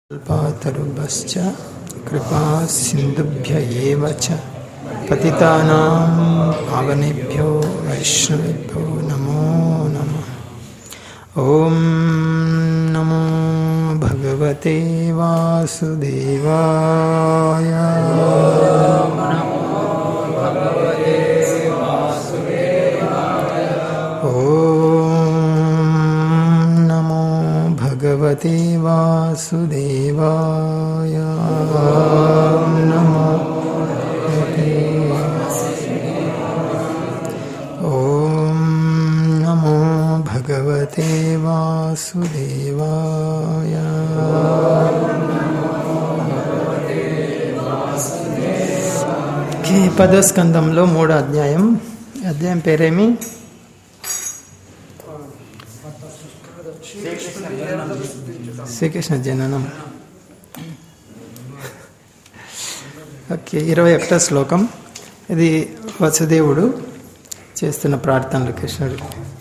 कल्पातरुभश्च कृपा सिन्धुभ्य एव च पतितानां पावनेभ्यो वैष्णवेभ्यो नमो नमः ॐ नमो भगवते वासुदेवाय ॐ नमो भगवते वासुदेवाय नमो ॐ नमो भगवते वासुदेवाय ఓకే, పదో స్కందంలో మూడో అధ్యాయం ఈ అధ్యాయం పేరేమి శ్రీకృష్ణ జననం ఓకే ఇరవై ఒకటో శ్లోకం ఇది వసుదేవుడు చేస్తున్న ప్రార్థనలు కృష్ణుడు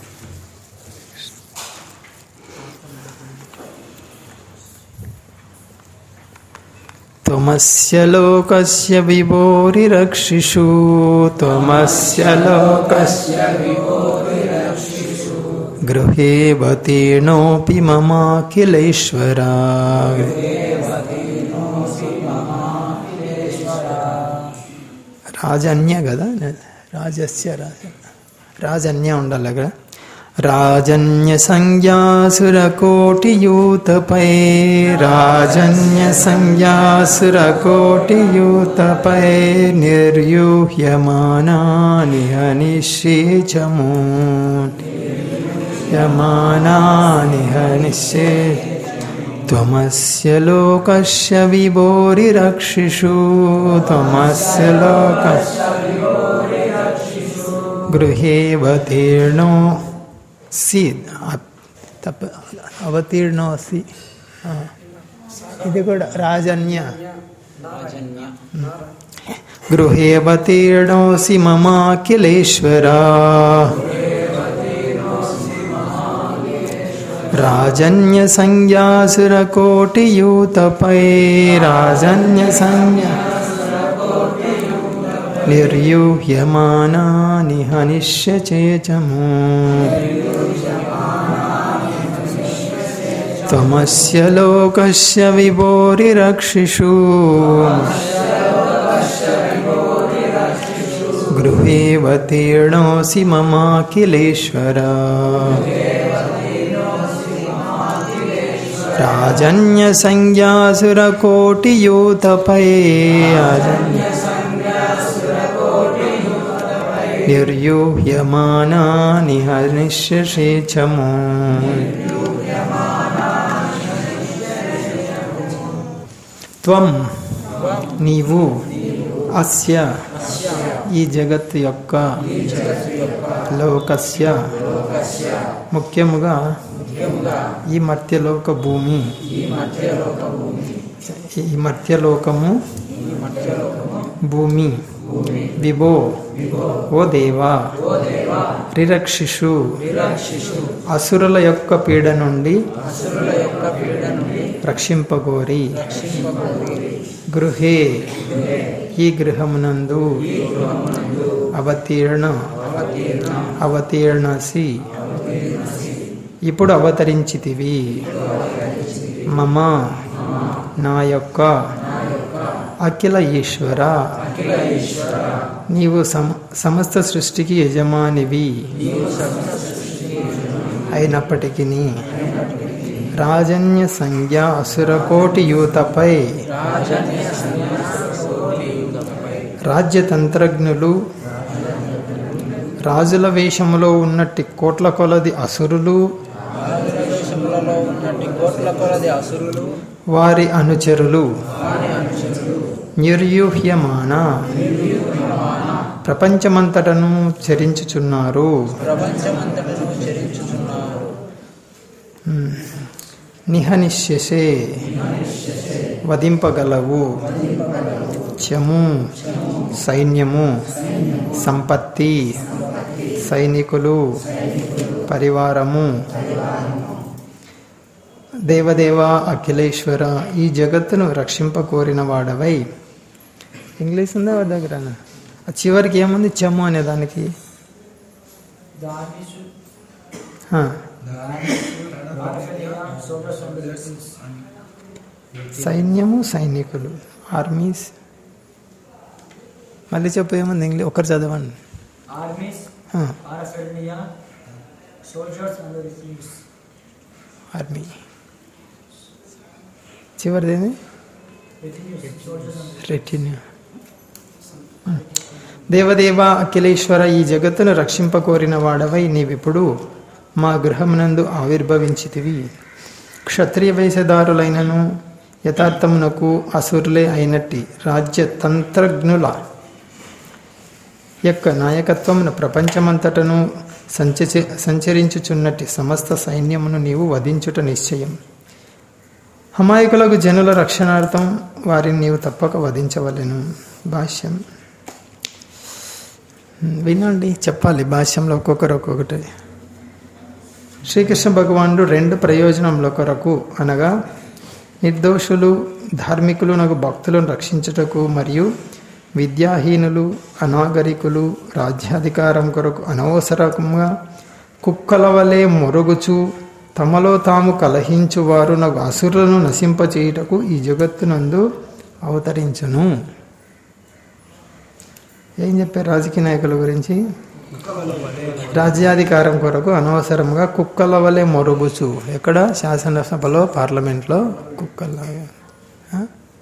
त्वमस्य लोकस्य विभोरिरक्षिषु त्वमस्य लोकस्य गृहेऽवतीर्णोऽपि ममाखिलेश्वरा రాజన్య కదా రాజస్య రాజ రాజన్య ఉండాలి అక్కడ రాజన్య సంజ్ఞాసురకోటియూతపై రాజన్య సంజ్ఞాసురకోటియూతపై నిర్యూహ్యమానాని హనిషేచమూ యమానాని హనిషే त्वमस्य लोकस्य विभोरिरक्षिषु त्वमस्य लोकस्य गृहेऽवतीर्णो सि తప్ప అవతీర్ణోసి ఆ. ఇది కూడా రాజన్య గృహేవతీర్ణోసి మమాఖిలేశ్వరా రాజన్య సంజ్ఞాసురకోటియూతపై రాజన్య సంజ్ఞ నిర్యూహ్యమానాని హనిష్య చేచము त्वमस्य लोकस्य विभोरिरक्षिषु गृहेऽवतीर्णोऽसि ममाखिलेश्वरा राजन्यसंज्ञासुरकोटियूतपये निर्यूह्यमानानि हनिष्यशेचमो త్వం నీవు అస్య ఈ జగత్ యొక్క లోకస్య ముఖ్యముగా ఈ మర్త్యలోక భూమి ఈ మర్త్యలోకము భూమి విభో ఓ దేవా రిరక్షిషు అసురుల యొక్క పీడ నుండి రక్షింపగోరి గృహే ఈ గృహమునందు అవతీర్ణ అవతీర్ణసి ఇప్పుడు అవతరించితివి మమ నా యొక్క అఖిల ఈశ్వర నీవు సమ సమస్త సృష్టికి యజమానివి అయినప్పటికీ రాజన్య సంజ్ఞ అసురకోటి యూతపై రాజ్యతంత్రజ్ఞులు రాజుల వేషములో ఉన్నట్టి కోట్ల కొలది అసురులు దేశములలో ఉన్నటి కోట్ల కొలది అసురులు వారి అనుచరులు నిర్యూహ్యమాన ప్రపంచమంతటను చరించుచున్నారు ప్రపంచమంతటను చరించుచున్నారు నిహనిశ్యసే వధింపగలవు చము సైన్యము సంపత్తి సైనికులు పరివారము దేవదేవ అఖిలేశ్వర ఈ జగత్తును రక్షింప కోరిన వాడవై ఇంగ్లీష్ ఉందా వాడి దగ్గర ఆ చివరికి ఏముంది చెమ్ము అనే దానికి ఆ, సైన్యము సైనికులు ఆర్మీస్ మళ్ళీ చెప్పు ఏముంది ఇంగ్లీష్ ఒకరు చదవండి Armies, ఆ, paraphernalia, soldiers and the recruits. Army చివరిదేమి Retinues, soldiers and రెటిన్యూ దేవదేవ అఖిలేశ్వర ఈ జగత్తును రక్షింపకోరిన వాడవై నీవిప్పుడు మా గృహమునందు ఆవిర్భవించితివి క్షత్రియ వేషధారులైనను యథార్థమునకు అసురులే అయినట్టి రాజ్య తంత్రజ్ఞుల యొక్క నాయకత్వమును ప్రపంచమంతటను సంచ సంచరించుచున్నట్టి సమస్త సైన్యమును నీవు వధించుట నిశ్చయం అమాయకులకు జనుల రక్షణార్థం వారిని నీవు తప్పక వధించవలెను భాష్యం వినండి చెప్పాలి భాష్యంలో ఒక్కొక్కరు ఒక్కొక్కటి శ్రీకృష్ణ భగవానుడు రెండు ప్రయోజనముల కొరకు అనగా నిర్దోషులు ధార్మికులు నాకు భక్తులను రక్షించుటకు మరియు విద్యాహీనులు అనాగరికులు రాజ్యాధికారం కొరకు అనవసరంగా కుక్కల వలె మొరుగుచు తమలో తాము కలహించు వారు నాకు అసురులను నశింపచేయుటకు ఈ జగత్తునందు అవతరించును ఏం చెప్పారు రాజకీయ నాయకుల గురించి రాజ్యాధికారం కొరకు అనవసరంగా కుక్కల వలె మొరుగుచు ఎక్కడ శాసనసభలో పార్లమెంట్లో కుక్కల్లాగా ఆ?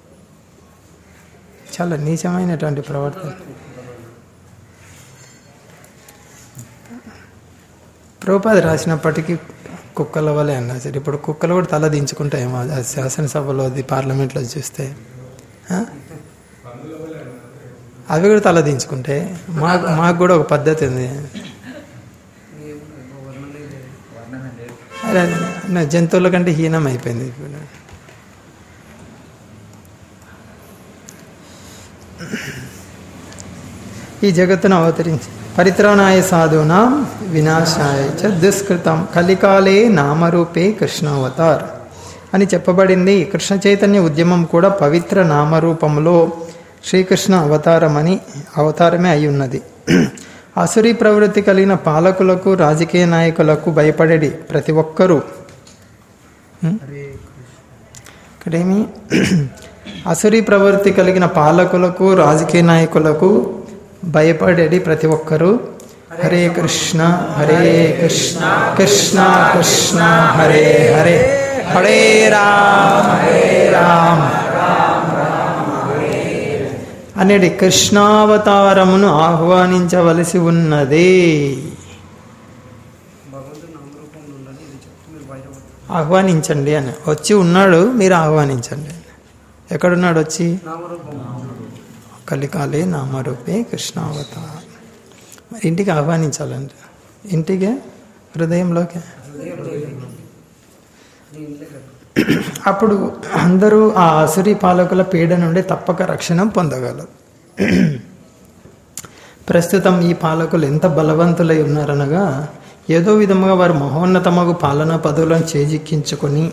చాలా నీచమైనటువంటి ప్రవర్తన ప్రభుపాద రాసినప్పటికీ కుక్కల వలె అన్నా సరే ఇప్పుడు కుక్కలు కూడా తల దించుకుంటాయేమో ఆ శాసనసభలో అది పార్లమెంట్లో చూస్తే ఆ? అవి కూడా తల దించుకుంటే మాకు మాకు కూడా ఒక పద్ధతి ఉంది అదే నా జంతువుల కంటే హీనం అయిపోయింది ఇప్పుడు ఈ జగత్తును అవతరించి పరిత్రాణాయ సాధూనాం వినాశాయ చ దుష్కృతం కలికాలే నామరూపే కృష్ణావతార్ అని చెప్పబడింది కృష్ణ చైతన్య ఉద్యమం కూడా పవిత్ర నామరూపంలో శ్రీకృష్ణ అవతారమని అవతారమే అయి ఉన్నది అసురి ప్రవృత్తి కలిగిన పాలకులకు రాజకీయ నాయకులకు భయపడేది ప్రతి ఒక్కరూ ఉం? ఇక్కడేమి అసురి ప్రవృత్తి కలిగిన పాలకులకు రాజకీయ నాయకులకు భయపడేది ప్రతి ఒక్కరూ హరే కృష్ణ హరే కృష్ణ కృష్ణ కృష్ణ హరే హరే హరే రామ హరే రామ అనేది కృష్ణావతారమును ఆహ్వానించవలసి ఉన్నదే ఆహ్వానించండి అని వచ్చి ఉన్నాడు మీరు ఆహ్వానించండి ఎక్కడున్నాడు వచ్చి కలికాలే నామరూపే కృష్ణావతార మరి ఇంటికి ఆహ్వానించాలండి ఇంటికే హృదయంలోకే అప్పుడు అందరూ ఆ అసురి పాలకుల పీడ నుండి తప్పక రక్షణ పొందగలరు ప్రస్తుతం ఈ పాలకులు ఎంత బలవంతులై ఉన్నారనగా ఏదో విధముగా వారు మహోన్నతమగు పాలనా పదవులను చేజిక్కించుకొని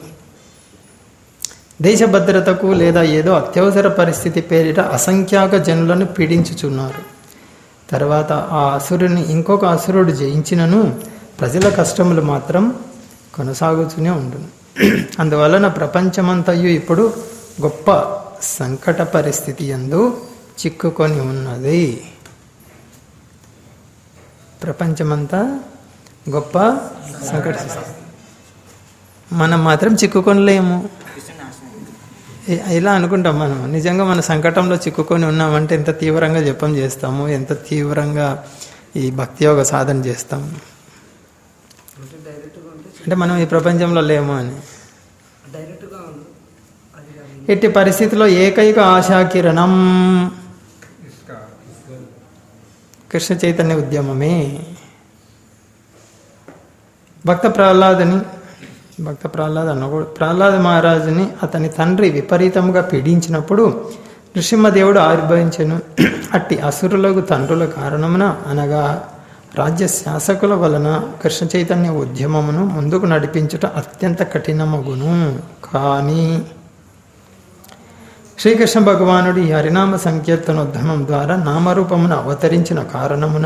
దేశ భద్రతకు లేదా ఏదో అత్యవసర పరిస్థితి పేరిట అసంఖ్యాక జనులను పీడించుచున్నారు తర్వాత ఆ అసురుని ఇంకొక అసురుడు జయించినను ప్రజల కష్టములు మాత్రం కొనసాగుతూనే ఉంటుంది అందువలన ప్రపంచమంతయు ఇప్పుడు గొప్ప సంకట పరిస్థితి ఎందు చిక్కుకొని ఉన్నది ప్రపంచమంతా గొప్ప సంకట స్థితి. మనం మాత్రం చిక్కుకొనలేము ఇ- ఇలా అనుకుంటాం మనం నిజంగా మన సంకటంలో చిక్కుకొని ఉన్నామంటే ఎంత తీవ్రంగా జపం చేస్తాము ఎంత తీవ్రంగా ఈ భక్తి యోగ సాధన చేస్తాము అంటే మనం ఈ ప్రపంచంలో లేము అని ఎట్టి పరిస్థితిలో ఏకైక ఆశాకిరణం కృష్ణ చైతన్య ఉద్యమమే భక్త ప్రహ్లాదని భక్త ప్రహ్లాద అన్నకూడదు ప్రహ్లాద మహారాజుని అతని తండ్రి విపరీతంగా పీడించినప్పుడు నృసింహదేవుడు ఆవిర్భవించెను అట్టి అసురులకు తండ్రుల కారణమున అనగా రాజ్య శాసకుల వలన కృష్ణ చైతన్య ఉద్యమమును ముందుకు నడిపించుట అత్యంత కఠినమగును కానీ శ్రీకృష్ణ భగవానుడు ఈ హరినామ సంకీర్తనోద్యమం ద్వారా నామరూపమును అవతరించిన కారణమున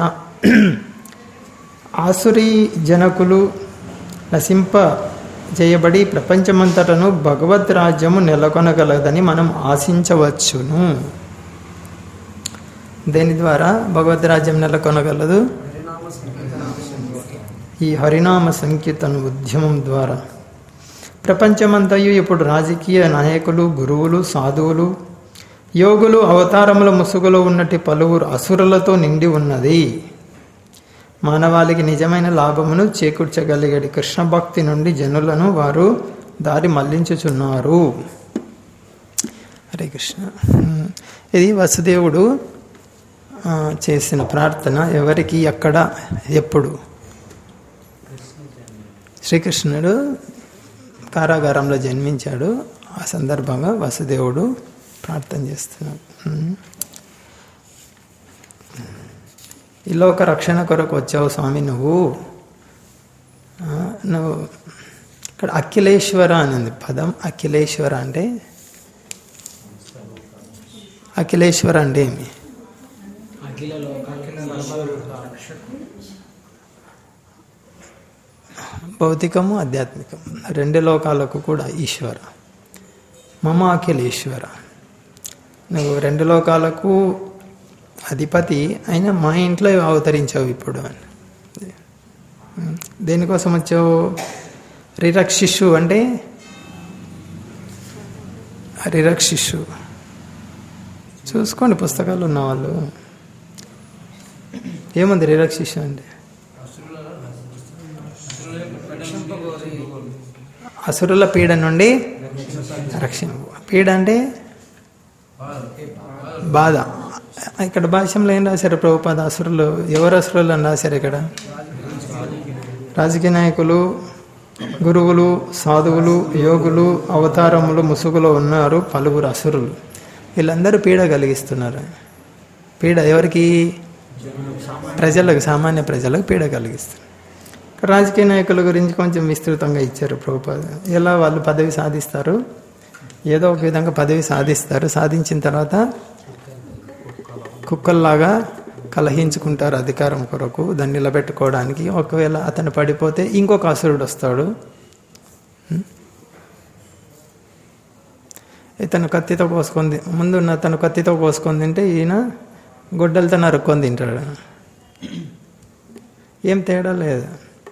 ఆసురీ జనకులు నశింప చేయబడి ప్రపంచమంతటను భగవద్ రాజ్యము నెలకొనగలదని మనం ఆశించవచ్చును దేని ద్వారా భగవద్ రాజ్యం నెలకొనగలదు ఈ హరినామ సంకీర్తన ఉద్యమం ద్వారా ప్రపంచమంతయు ఇప్పుడు రాజకీయ నాయకులు గురువులు సాధువులు యోగులు అవతారముల ముసుగులో ఉన్నటి పలువురు అసురులతో నిండి ఉన్నది మానవాళికి నిజమైన లాభమును చేకూర్చగలిగేది కృష్ణ భక్తి నుండి జనులను వారు దారి మళ్లించుచున్నారు హరే కృష్ణ ఉమ్. ఇది వసుదేవుడు ఆ, చేసిన ప్రార్థన ఎవరికి ఎక్కడ ఎప్పుడు శ్రీకృష్ణుడు కారాగారంలో జన్మించాడు ఆ సందర్భంగా వసుదేవుడు ప్రార్థన చేస్తున్నాడు ఉమ్. ఈ లోక రక్షణ కొరకు వచ్చావు స్వామి నువ్వు ఆ, నువ్వు ఇక్కడ అఖిలేశ్వర అని ఉంది పదం అఖిలేశ్వర అంటే అఖిలేశ్వర అంటే ఏమి అఖిల లోకాల భౌతికము ఆధ్యాత్మికము రెండు లోకాలకు కూడా ఈశ్వర మమ అఖిలేశ్వర నువ్వు రెండు లోకాలకు అధిపతి అయినా మా ఇంట్లో అవతరించావు ఇప్పుడు అని దేనికోసం వచ్చావు రిరక్షిషు అంటే రిరక్షిషు చూసుకోండి పుస్తకాలు ఉన్నవాళ్ళు ఏముంది రిరక్షిషు అంటే అసురుల పీడ నుండి రక్షణ పీడ అంటే బాధ ఇక్కడ భాష్యంలో ఏం రాశారు ప్రభుపాద అసురులు ఎవరు అసురులు అని రాశారు ఇక్కడ రాజకీయ నాయకులు గురువులు సాధువులు యోగులు అవతారములు ముసుగులో ఉన్నారు పలువురు అసురులు వీళ్ళందరూ పీడ కలిగిస్తున్నారు పీడ ఎవరికి ప్రజలకు సామాన్య ప్రజలకు పీడ కలిగిస్తారు రాజకీయ నాయకుల గురించి కొంచెం విస్తృతంగా ఇచ్చారు ప్రభుపాద ఎలా వాళ్ళు పదవి సాధిస్తారు ఏదో ఒక విధంగా పదవి సాధిస్తారు సాధించిన తర్వాత కుక్కల్లాగా కలహించుకుంటారు అధికారం కొరకు దాన్ని నిలబెట్టుకోవడానికి ఒకవేళ అతను పడిపోతే ఇంకొక అసురుడు వస్తాడు ఇతను కత్తితో కోసుకొని ముందున్న తను కత్తితో కోసుకొని తింటే ఈయన గొడ్డలతో నరుక్కొని తింటాడు ఏం తేడా లేదు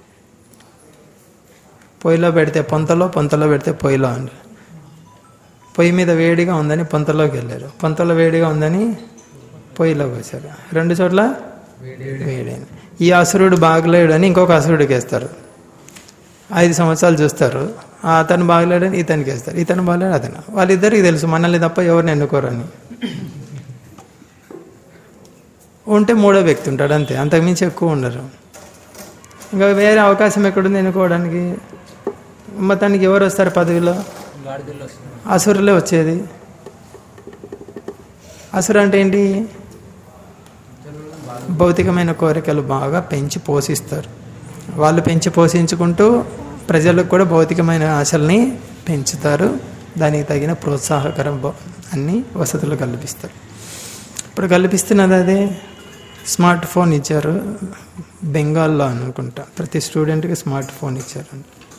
పొయ్యిలో పెడితే పొంతలో పొంతలో పెడితే పొయ్యిలో అండి పొయ్యి మీద వేడిగా ఉందని పొంతలోకి వెళ్ళారు పొంతలో వేడిగా ఉందని పొయ్యిలోకి వచ్చారు రెండు చోట్ల వేడైంది ఈ అసురుడు బాగలేడు అని ఇంకొక అసురుడికి వేస్తారు ఐదు సంవత్సరాలు చూస్తారు ఆ అతను బాగలేడని ఇతనికి వేస్తారు ఇతను బాగలేడు అతను వాళ్ళిద్దరికి తెలుసు మనల్ని తప్ప ఎవరిని ఎన్నుకోరని ఉంటే మూడో వ్యక్తి ఉంటాడు అంతే అంతకుమించి ఎక్కువ ఉండరు ఇంకా వేరే అవకాశం ఎక్కడుంది ఎన్నుకోవడానికి మొత్తానికి ఎవరు వస్తారు పదవిలో గాడిదల్లో వస్తుంది అసురులే వచ్చేది అసురు అంటే ఏంటి భౌతికమైన కోరికలు బాగా పెంచి పోషిస్తారు వాళ్ళు పెంచి పోషించుకుంటూ ప్రజలకు కూడా భౌతికమైన ఆశల్ని పెంచుతారు దానికి తగిన ప్రోత్సాహకరం బ- అన్ని వసతులు కల్పిస్తారు ఇప్పుడు కల్పిస్తున్నది అదే స్మార్ట్ ఫోన్ ఇచ్చారు బెంగాల్లో అనుకుంటా ప్రతి స్టూడెంట్కి స్మార్ట్ ఫోన్ ఇచ్చారు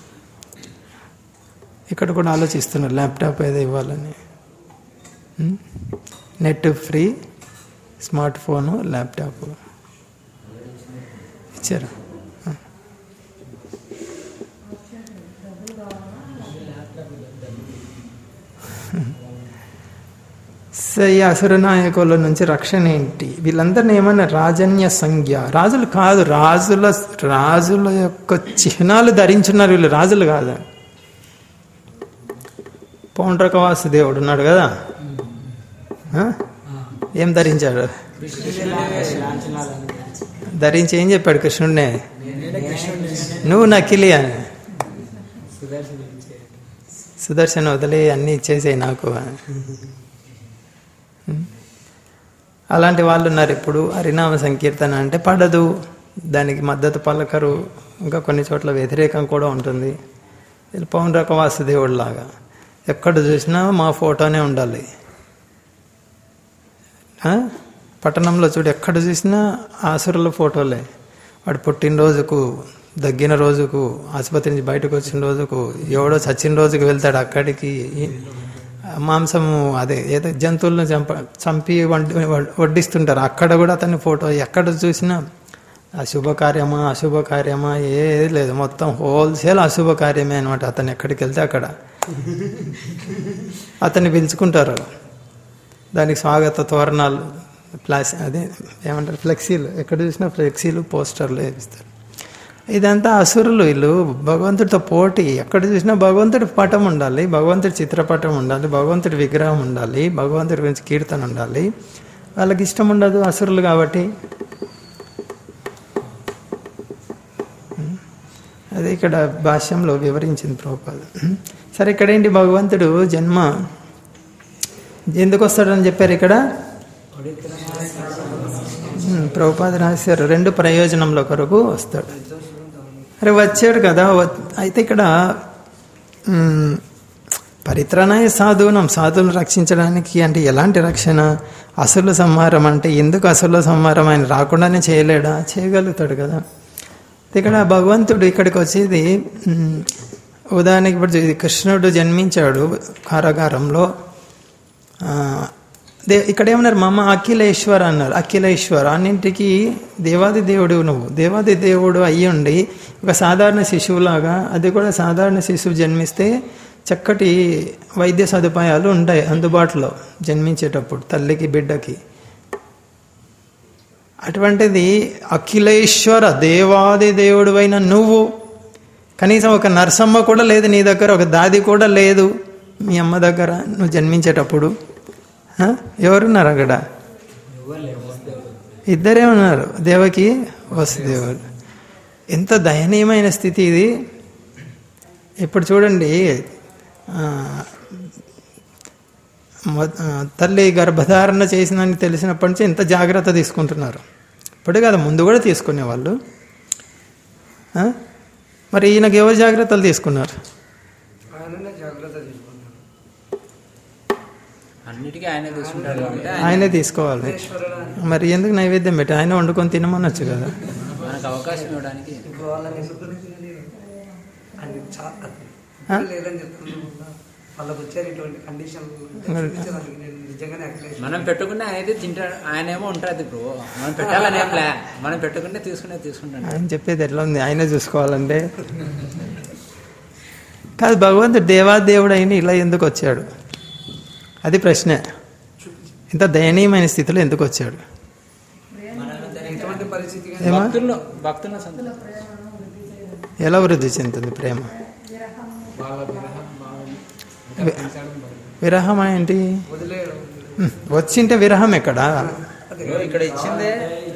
ఇక్కడ కూడా ఆలోచిస్తున్నారు ల్యాప్టాప్ ఏదో ఇవ్వాలని ఉం? Net free smart phone laptop ఇచ్చారు ఆ. సో ఈ అసుర నాయకుల నుంచి రక్షణ ఏంటి వీళ్ళందరినీ ఏమన్నా రాజన్య సంజ్ఞ రాజులు కాదు రాజుల రాజుల యొక్క చిహ్నాలు ధరించున్నారు వీళ్ళు రాజులు కాదు పౌండ్రక వాసుదేవుడు ఉన్నాడు కదా ఆ? ఏం ధరించాడు ధరించి ఏం చెప్పాడు కృష్ణుడినే నువ్వు నకిలీ అని సుదర్శన వదిలే అన్నీ ఇచ్చేసాయి నాకు అలాంటి వాళ్ళు ఉన్నారు ఇప్పుడు హరినామ సంకీర్తన అంటే పడదు దానికి మద్దతు పలకరు ఇంకా కొన్ని చోట్ల వ్యతిరేకం కూడా ఉంటుంది వీళ్ళు పౌండ్రక వాసుదేవుడు లాగా ఎక్కడ చూసినా మా ఫోటోనే ఉండాలి ఆ? పట్టణంలో చూడు ఎక్కడ చూసినా ఆసురుల ఫోటోలే వాడు పుట్టినరోజుకు దగ్గిన రోజుకు ఆసుపత్రి నుంచి బయటకు వచ్చిన రోజుకు ఎవడో చచ్చిన రోజుకు వెళ్తాడు అక్కడికి ఈ మాంసము అదే ఏదో జంతువులను చంప చంపి వండి వడ్డిస్తుంటారు అక్కడ కూడా అతని ఫోటో ఎక్కడ చూసినా అశుభ కార్యమా అశుభ కార్యమా ఏది లేదు మొత్తం హోల్సేల్ అశుభ కార్యమే అనమాట అతను ఎక్కడికి వెళ్తే అక్కడ అతన్ని పిలుచుకుంటారు దానికి స్వాగత తోరణాలు ప్లాస్ అదే ఏమంటారు ఫ్లెక్సీలు ఎక్కడ చూసినా ఫ్లెక్సీలు పోస్టర్లు వేపిస్తారు ఇదంతా అసురులు వీళ్ళు భగవంతుడితో పోటీ ఎక్కడ చూసినా భగవంతుడి పటం ఉండాలి భగవంతుడి చిత్రపటం ఉండాలి భగవంతుడి విగ్రహం ఉండాలి భగవంతుడి గురించి కీర్తన ఉండాలి వాళ్ళకి ఇష్టం ఉండదు అసురులు కాబట్టి అది ఇక్కడ భాష్యంలో వివరించింది ప్రభుపాద సరే ఇక్కడ ఏంటి భగవంతుడు జన్మ ఎందుకు వస్తాడని చెప్పారు ఇక్కడ ఉమ్, ప్రభుపాద రాశారు రెండు ప్రయోజనంలో కొరకు వస్తాడు అరే వచ్చాడు కదా వ- అయితే ఇక్కడ ఉమ్, పరిత్రాణాయ సాధువునం సాధువులను రక్షించడానికి అంటే ఎలాంటి రక్షణ అసుల సంహారం అంటే ఎందుకు అసుల సంహారం ఆయన రాకుండానే చేయలేడా చేయగలుగుతాడు కదా ఇక్కడ భగవంతుడు ఇక్కడికి వచ్చేది ఉమ్, ఉదాహరణకి ఇప్పుడు ఇది కృష్ణుడు జన్మించాడు కారాగారంలో ఆ, దే ఇక్కడ ఏమన్నారు మమ్మ అఖిలేశ్వర అన్నారు అఖిలేశ్వర అన్నింటికి దేవాది దేవుడు నువ్వు దేవాది దేవుడు అయ్యి ఉండి ఒక సాధారణ శిశువులాగా అది కూడా సాధారణ శిశువు జన్మిస్తే చక్కటి వైద్య సదుపాయాలు ఉంటాయి అందుబాటులో జన్మించేటప్పుడు తల్లికి బిడ్డకి అటువంటిది అఖిలేశ్వర దేవాది దేవుడు అయిన నువ్వు కనీసం ఒక నర్సమ్మ కూడా లేదు నీ దగ్గర ఒక దాది కూడా లేదు మీ అమ్మ దగ్గర నువ్వు జన్మించేటప్పుడు ఆ? ఎవరున్నారు అక్కడ ఇద్దరే ఉన్నారు దేవకి వసుదేవుడు ఎంత దయనీయమైన స్థితి ఇది ఇప్పుడు చూడండి ఆ, మొ- ఆ, తల్లి గర్భధారణ చేసిందని తెలిసినప్పటి నుంచి ఎంత జాగ్రత్త తీసుకుంటున్నారు ఇప్పుడే కదా ముందు కూడా తీసుకునేవాళ్ళు ఆ? మరి ఈయనకి ఎవరు జాగ్రత్తలు తీసుకున్నారు ఆయననే జాగ్రత్త తీసుకున్నాడు అన్నిటికీ ఆయనే తీసుకుంటాడు కాబట్టి ఆయన ఆయనే తీసుకోవాలి ఈశ్వరుడు అని మరి ఎందుకు నైవేద్యం పెట్టి ఆయన వండుకొని తినమనొచ్చు కదా మనకు అవకాశం ఇవ్వడానికి ఇప్పుడు వాళ్ళని ఎందుకు అని చాలా ఆ? లేదని చెప్తున్నాను వాళ్ళకు వచ్చారు ఇటువంటి కండిషన్ నేను నిజంగానే అఖిలేష్ మనం పెట్టుకునే అనేది తింటాడు ఆయన ఏమో ఉంటుంది ఇప్పుడు మనం పెట్టాలనే ప్లా మనం పెట్టుకుంటే తీసుకునే తీసుకుంటాడు ఆయన చెప్పేది ఎట్లా ఉంది ఆయనే చూసుకోవాలంటే కాదు భగవంతుడు దేవాదేవుడు అయిన ఇలా ఎందుకు వచ్చాడు అది ప్రశ్నే ఇంత దయనీయమైన స్థితిలో ఎందుకు వచ్చాడు ఎటువంటి పరిస్థితి కానీ ఏమా భక్తుల్లో భక్తుల సంత ఎలా వృద్ధి చెందుతుంది ప్రేమ బాగా విరహం బాగా ఇంకా వి- పెంచడం బాగా. విరహం ఏంటి వదిలేయడం ఉమ్, వచ్చింటే విరహం ఎక్కడా అదే ఇదిగో ఇక్కడ ఇచ్చిందే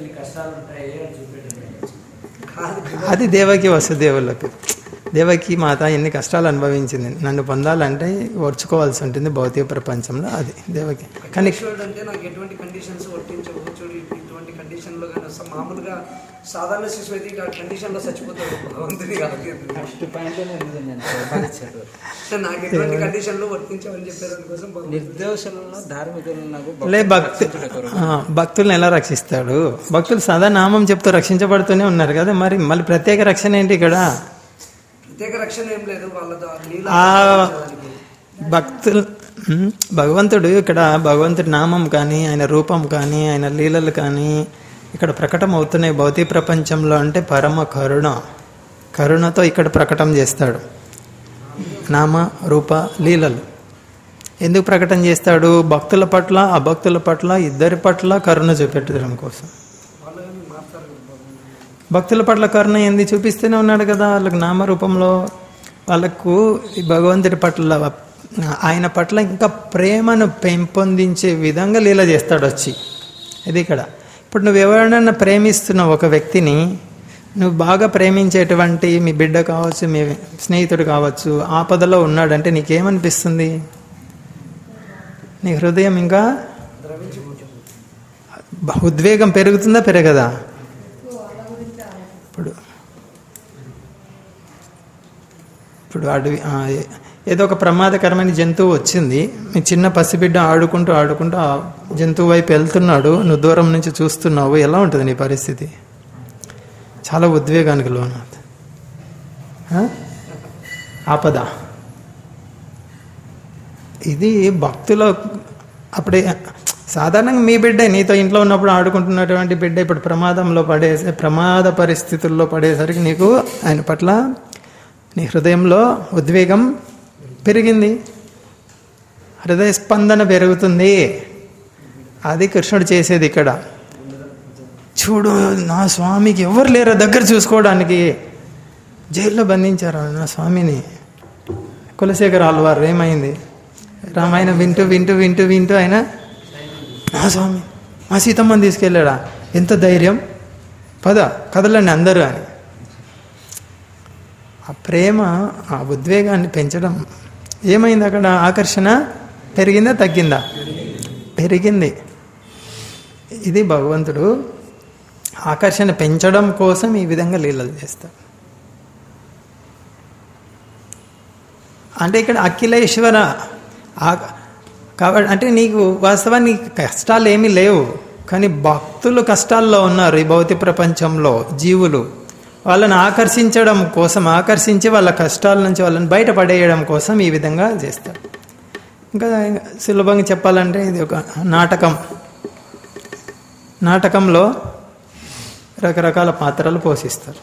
కాదు అది దేవకి వసుదేవులకు దేవకి మాత ఎన్ని కష్టాలు అనుభవించింది నన్ను పొందాలంటే ఓర్చుకోవాల్సి ఉంటుంది భౌతిక ప్రపంచంలో అది దేవకి కానీ ఈశ్వరుడు అంటే నాకు ఎటువంటి కండిషన్స్ వర్తించవు చూడు ఇటువంటి కండిషన్ లో కానీ వస్తాం మామూలుగా సాధారణ శిశువు అయితే ఇటు కండిషన్ లో చచ్చిపోతాడు భగవంతుని కాబట్టి ఫస్ట్ పాయింట్ నేను సంపాదించాడు నాకు ఎటువంటి కండిషన్ లో వర్తించవని చెప్పారు అందుకోసం భగవంతుడు నిర్దోషులను ధార్మికులను లే భక్తు ఆ, భక్తుల్ని ఎలా రక్షిస్తాడు భక్తులు సదా నామం చెప్తూ రక్షించబడుతూనే ఉన్నారు కదా మరి మళ్ళీ ప్రత్యేక రక్షణ ఏంటి ఇక్కడ ప్రత్యేక రక్షణ ఏం లేదు వాళ్ళ దా- లీల ఆ భక్తులు ఉమ్, భగవంతుడు ఇక్కడ భగవంతుడి నామం కానీ ఆయన రూపం కానీ ఆయన లీలలు కానీ ఇక్కడ ప్రకటన అవుతున్నాయి భౌతిక ప్రపంచంలో అంటే పరమ కరుణ కరుణతో ఇక్కడ ప్రకటన చేస్తాడు నామ రూప లీలలు ఎందుకు ప్రకటన చేస్తాడు భక్తుల పట్ల అభక్తుల పట్ల ఇద్దరి పట్ల కరుణ చూపెట్టడం కోసం వాళ్ళు ఏమి మారుతారు భగవంతుడు. భక్తుల పట్ల కరుణ ఏంది చూపిస్తూనే ఉన్నాడు కదా వాళ్ళకి నామరూపంలో వాళ్ళకు ఈ భగవంతుడి పట్ల ఆయన పట్ల ఇంకా ప్రేమను పెంపొందించే విధంగా లీల చేస్తాడు వచ్చి ఇది ఇక్కడ ఇప్పుడు నువ్వు ఎవరైనా ప్రేమిస్తున్నావు ఒక వ్యక్తిని నువ్వు బాగా ప్రేమించేటువంటి మీ బిడ్డ కావచ్చు మీ స్నేహితుడు కావచ్చు ఆపదలో ఉన్నాడంటే నీకేమనిపిస్తుంది నీ హృదయం ఇంకా ద్రవించిపోతుంది ఉద్వేగం పెరుగుతుందా పెరగదా ఇప్పుడు అడవి ఆ, ఏదో ఒక ప్రమాదకరమైన జంతువు వచ్చింది మీ చిన్న పసిబిడ్డ ఆడుకుంటూ ఆడుకుంటూ ఆ జంతువు వైపు వెళ్తున్నాడు నువ్వు దూరం నుంచి చూస్తున్నావు ఎలా ఉంటుంది నీ పరిస్థితి చాలా ఉద్వేగానికి లోనవుతుంది ఆ? ఆపద ఇది భక్తుల అప్పుడే సాధారణంగా మీ బిడ్డ నీతో ఇంట్లో ఉన్నప్పుడు ఆడుకుంటున్నటువంటి బిడ్డ ఇప్పుడు ప్రమాదంలో పడే ప్రమాద పరిస్థితుల్లో పడేసరికి నీకు ఆయన పట్ల నీ హృదయంలో ఉద్వేగం పెరిగింది హృదయ స్పందన పెరుగుతుంది అది కృష్ణుడు చేసేది ఇక్కడ చూడు నా స్వామికి ఎవరు లేరు దగ్గర చూసుకోవడానికి జైల్లో బంధించారు నా స్వామిని కులశేఖర్ ఆల్వారు ఏమైంది రామాయణం వింటూ వింటూ వింటూ వింటూ ఆయన నా స్వామి మా సీతమ్మని తీసుకెళ్ళాడా ఎంత ధైర్యం పద కదలండి అందరూ అని ఆ ప్రేమ ఆ ఉద్వేగాన్ని పెంచడం ఏమైంది అక్కడ ఆకర్షణ పెరిగిందా తగ్గిందా పెరిగింది ఇది భగవంతుడు ఆకర్షణ పెంచడం కోసం ఈ విధంగా లీలలు చేస్తాడు అంటే ఇక్కడ అఖిలేశ్వర ఆ- కాబట్టి అంటే నీకు వాస్తవానికి కష్టాలు ఏమీ లేవు కానీ భక్తులు కష్టాల్లో ఉన్నారు ఈ భౌతిక ప్రపంచంలో జీవులు వాళ్ళని ఆకర్షించడం కోసం ఆకర్షించి వాళ్ళ కష్టాల నుంచి వాళ్ళని బయటపడేయడం కోసం ఈ విధంగా చేస్తారు ఇంకా సులభంగా చెప్పాలంటే ఇది ఒక నాటకం నాటకంలో రకరకాల పాత్రలు పోషిస్తారు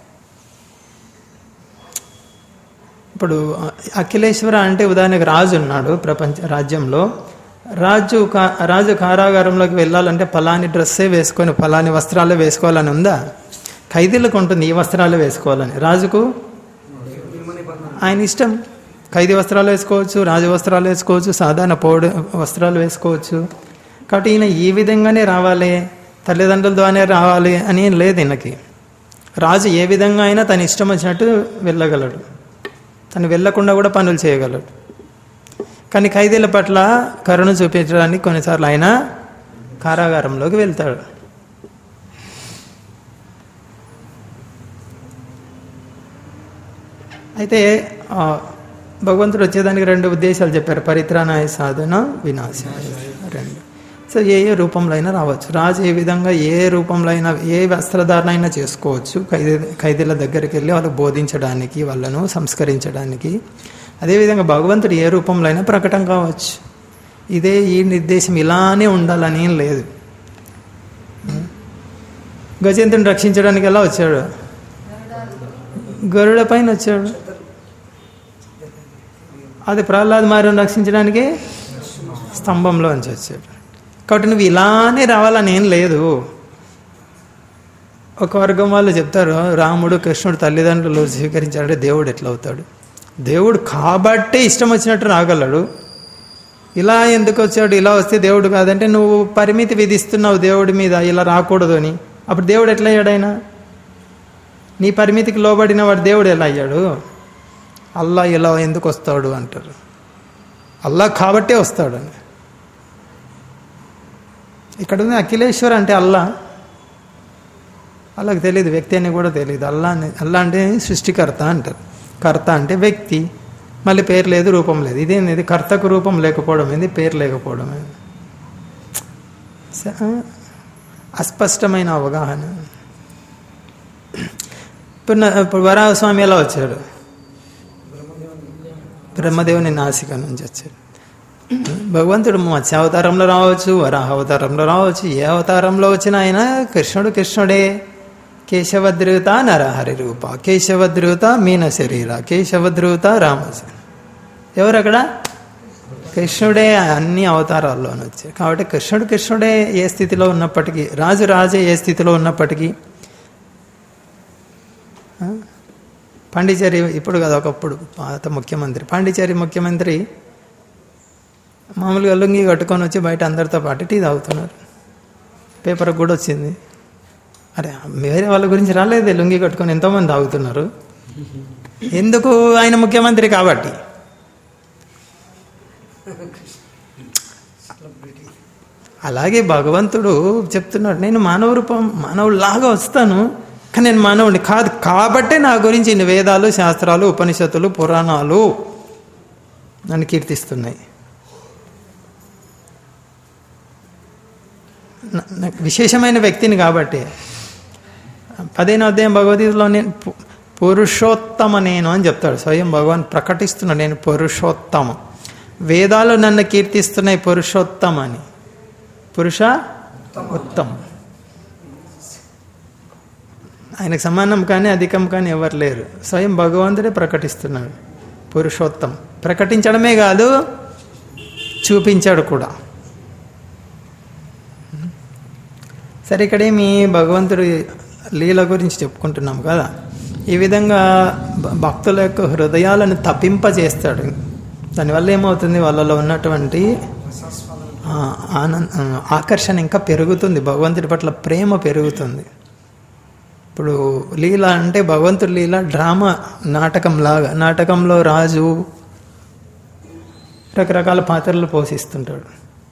ఇప్పుడు అఖిలేశ్వర అంటే ఉదాహరణకు రాజు ఉన్నాడు ప్రపంచ రాజ్యంలో రాజు కా రాజు కారాగారంలోకి వెళ్ళాలంటే ఫలాని డ్రెస్సే వేసుకొని ఫలాని వస్త్రాలే వేసుకోవాలని ఉందా ఖైదీలకు ఉంటుంది ఈ వస్త్రాలే వేసుకోవాలని రాజుకు ఆయన ఇష్టం ఖైదీ వస్త్రాలు వేసుకోవచ్చు రాజు వస్త్రాలు వేసుకోవచ్చు సాధారణ పౌడు వస్త్రాలు వేసుకోవచ్చు కాబట్టి ఈయన ఈ విధంగానే రావాలి తల్లిదండ్రుల ద్వారానే రావాలి అని ఏం లేదు ఈయనకి రాజు ఏ విధంగా అయినా తన ఇష్టం వచ్చినట్టు వెళ్ళగలడు తను వెళ్ళకుండా కూడా పనులు చేయగలడు కానీ ఖైదీల పట్ల కరుణ చూపించడానికి కొన్నిసార్లు ఆయన కారాగారంలోకి వెళ్తాడు అయితే ఆ, భగవంతుడు వచ్చేదానికి రెండు ఉద్దేశాలు చెప్పారు పరిత్రాణాయ సాధన వినాశాయ రెండు సో ఏ ఏ రూపంలో అయినా రావచ్చు రాజు ఏ విధంగా ఏ రూపంలో అయినా ఏ వస్త్రధారణ అయినా చేసుకోవచ్చు ఖైదీ ఖైదీల దగ్గరికి వెళ్ళి వాళ్ళకు బోధించడానికి వాళ్ళను సంస్కరించడానికి అదేవిధంగా భగవంతుడు ఏ రూపంలో అయినా ప్రకటన కావచ్చు ఇదే ఈ నిర్దేశం ఇలానే ఉండాలని ఏం లేదు గజేంద్రుని రక్షించడానికి ఎలా వచ్చాడు గరుడ పైన వచ్చాడు అది ప్రహ్లాద్ మారిని రక్షించడానికి స్తంభంలో నుంచి వచ్చాడు కాబట్టి నువ్వు ఇలానే రావాలని ఏం లేదు ఒక వర్గం వాళ్ళు చెప్తారు రాముడు కృష్ణుడు తల్లిదండ్రులు స్వీకరించాడంటే దేవుడు ఎట్లా అవుతాడు దేవుడు కాబట్టే ఇష్టం వచ్చినట్టు రాగలడు ఇలా ఎందుకు వచ్చాడు ఇలా వస్తే దేవుడు కాదంటే నువ్వు పరిమితి విధిస్తున్నావు దేవుడి మీద ఇలా రాకూడదు అని అప్పుడు దేవుడు ఎట్లా అయ్యాడైనా నీ పరిమితికి లోబడిన వాడు దేవుడు ఎలా అయ్యాడు అల్లా ఇలా ఎందుకు వస్తాడు అంటారు అల్లా కాబట్టే వస్తాడు అని ఇక్కడ ఉంది అఖిలేశ్వర్ అంటే అల్లా అల్లాకి తెలియదు వ్యక్తి అని కూడా తెలియదు అల్లా అని అల్లా అంటే సృష్టికర్త అంటారు కర్త అంటే వ్యక్తి మళ్ళీ పేరు లేదు రూపం లేదు ఇదేంది ఇది కర్తకు రూపం లేకపోవడం ఏంది పేరు లేకపోవడం ఏంది స- అస్పష్టమైన అవగాహన ఇప్పుడు నా- ఇప్పుడు వరాహస్వామి ఎలా వచ్చాడు బ్రహ్మదేవుని నాసిక నుంచి వచ్చాడు భగవంతుడు మత్స్య అవతారంలో రావచ్చు వరాహ అవతారంలో రావచ్చు ఏ అవతారంలో వచ్చినా ఆయన కృష్ణుడు కృష్ణుడే కేశవద్రూత నరహరి రూప కేశవద్రూత మీన శరీర కేశవద్రూత రామస ఎవరు అక్కడ కృష్ణుడే అన్ని అవతారాల్లోనూ వచ్చాయి కాబట్టి కృష్ణుడు కృష్ణుడే ఏ స్థితిలో ఉన్నప్పటికీ రాజు రాజే ఏ స్థితిలో ఉన్నప్పటికీ ఆ? పాండిచేరి ఇప్పుడు కదా ఒకప్పుడు పాత ముఖ్యమంత్రి పాండిచేరి ముఖ్యమంత్రి మామూలుగా లుంగి కట్టుకొని వచ్చి బయట అందరితో పాటు టీ తాగుతున్నారు పేపర్ కూడా వచ్చింది అరే వేరే వాళ్ళ గురించి రాలేదు లుంగి కట్టుకొని ఎంతోమంది తాగుతున్నారు ఎందుకు ఆయన ముఖ్యమంత్రి కాబట్టి అలాగే భగవంతుడు చెప్తున్నాడు నేను మానవ రూపం మానవులాగా వస్తాను కానీ నేను మానవుడిని కాదు కాబట్టే నా గురించి ఇన్ని వేదాలు శాస్త్రాలు ఉపనిషత్తులు పురాణాలు నన్ను కీర్తిస్తున్నాయి న- నాకు విశేషమైన వ్యక్తిని కాబట్టి పదిహేను అధ్యాయం భగవద్గీతలో నేను పు- పురుషోత్తమ నేను అని చెప్తాడు స్వయం భగవాన్ ప్రకటిస్తున్నాడు నేను పురుషోత్తమ వేదాలు నన్ను కీర్తిస్తున్నాయి పురుషోత్తమ అని పురుష ఉత్తమ ఆయనకు సమానం కానీ అధికం కానీ ఎవరు లేరు స్వయం భగవంతుడే ప్రకటిస్తున్నాడు పురుషోత్తం ప్రకటించడమే కాదు చూపించాడు కూడా సరే ఇక్కడేమి భగవంతుడి లీల గురించి చెప్పుకుంటున్నాం కదా ఈ విధంగా భ- భక్తుల యొక్క హృదయాలను తప్పింపజేస్తాడు దానివల్ల ఏమవుతుంది వాళ్ళలో ఉన్నటువంటి ఆ, ఆనంద ఆ, ఆకర్షణ ఇంకా పెరుగుతుంది భగవంతుడి పట్ల ప్రేమ పెరుగుతుంది ఇప్పుడు లీల అంటే భగవంతుడి లీల డ్రామా నాటకం లాగా నాటకంలో రాజు రకరకాల పాత్రలు పోషిస్తుంటాడు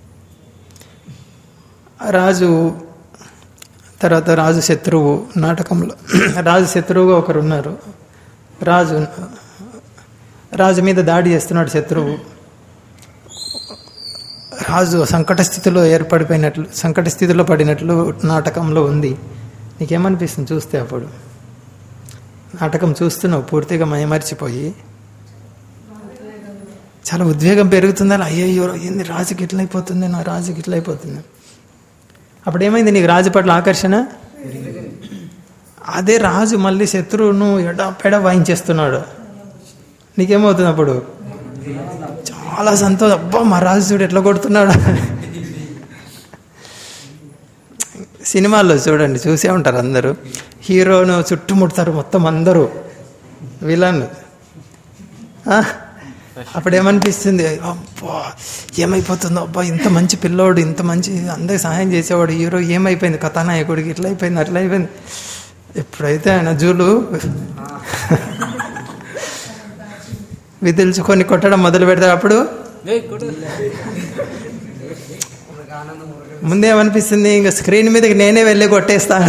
రాజు తర్వాత రాజు శత్రువు నాటకంలో రాజు శత్రువుగా ఒకరు ఉన్నారు రాజు రాజు మీద దాడి చేస్తున్నాడు శత్రువు రాజు సంకట స్థితిలో ఏర్పడిపోయినట్లు సంకట స్థితిలో పడినట్లు నాటకంలో ఉంది నీకేమనిపిస్తుంది చూస్తే అప్పుడు నాటకం చూస్తున్నావు పూర్తిగా మయమర్చిపోయి చాలా ఉద్వేగం పెరుగుతుంది అలా అయ్యో ఏంది రాజుకి ఇట్లయిపోతుంది నా రాజుకి ఇట్లయిపోతుంది అప్పుడు ఏమైంది నీకు రాజు పట్ల ఆకర్షణ అదే రాజు మళ్ళీ శత్రువును ఎడ పెడ వాయించేస్తున్నాడు నీకేమవుతుంది అప్పుడు చాలా సంతోషం అబ్బా మా రాజు చూడు ఎట్లా కొడుతున్నాడు సినిమాల్లో చూడండి చూసే ఉంటారు అందరూ హీరోను చుట్టుముడతారు మొత్తం అందరూ విలన్ ఆ? అప్పుడు ఏమనిపిస్తుంది అబ్బా ఏమైపోతుందో అబ్బా ఇంత మంచి పిల్లోడు ఇంత మంచి అందరికి సహాయం చేసేవాడు హీరో ఏమైపోయింది కథానాయకుడికి ఇట్లా అయిపోయింది అట్లా అయిపోయింది ఎప్పుడైతే ఆయన జూలు విదిల్చుకొని కొట్టడం మొదలు పెడతాడు అప్పుడు ఏయ్, కొట్టు. మనకు ఆనందం ఊరక ముందేమనిపిస్తుంది ఇంకా స్క్రీన్ మీదకి నేనే వెళ్ళి కొట్టేస్తాను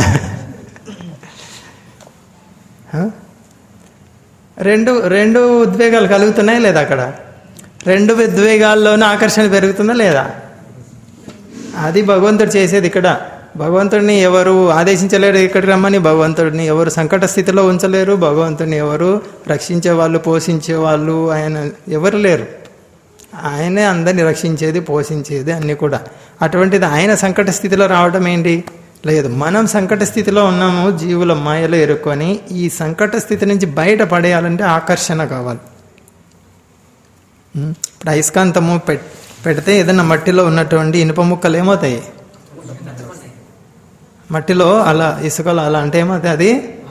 హ? రెండు రెండు ఉద్వేగాలు కలుగుతున్నాయి లేదా అక్కడ రెండు ఉద్వేగాల్లోనూ ఆకర్షణ పెరుగుతుందా లేదా అది భగవంతుడు చేసేది ఇక్కడ భగవంతుడిని ఎవరు ఆదేశించలేరు ఇక్కడికి రమ్మని భగవంతుడిని ఎవరు సంకట స్థితిలో ఉంచలేరు భగవంతుడిని ఎవరు రక్షించే వాళ్ళు పోషించే వాళ్ళు ఆయన ఎవరు లేరు ఆయనే అందరిని రక్షించేది పోషించేది అన్నీ కూడా అటువంటిది ఆయన సంకట స్థితిలో రావడం ఏంటి లేదు మనం సంకట స్థితిలో ఉన్నాము జీవుల మాయలో ఎరుక్కొని ఈ సంకట స్థితి నుంచి బయట పడేయాలంటే ఆకర్షణ కావాలి ఉం? ఇప్పుడు అయస్కాంతము పెట్ పెడితే ఏదైనా మట్టిలో ఉన్నటువంటి ఇనుప ముక్కలు ఏమవుతాయి మట్టిలో అలా ఇసుకలో అలా అంటే ఏమవుతాయి అది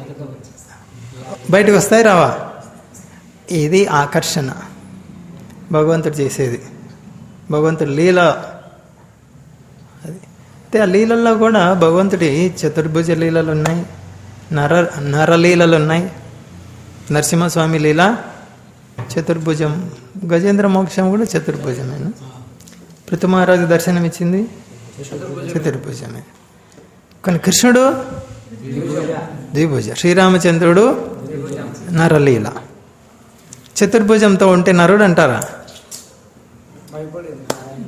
బయటకు వస్తాయి రావా ఇది ఆకర్షణ భగవంతుడు చేసేది భగవంతుడు లీల అది అయితే ఆ లీలల్లో కూడా భగవంతుడి చతుర్భుజ లీలలు ఉన్నాయి నర నరలీలలు ఉన్నాయి నరసింహస్వామి లీల చతుర్భుజం గజేంద్ర మోక్షం కూడా చతుర్భుజమేనా పృథు మహారాజు దర్శనం ఇచ్చింది చతుర్భుజమే కానీ కృష్ణుడు ద్విభుజ శ్రీరామచంద్రుడు నరలీల చతుర్భుజంతో ఉంటే నరుడు అంటారా భయపడేది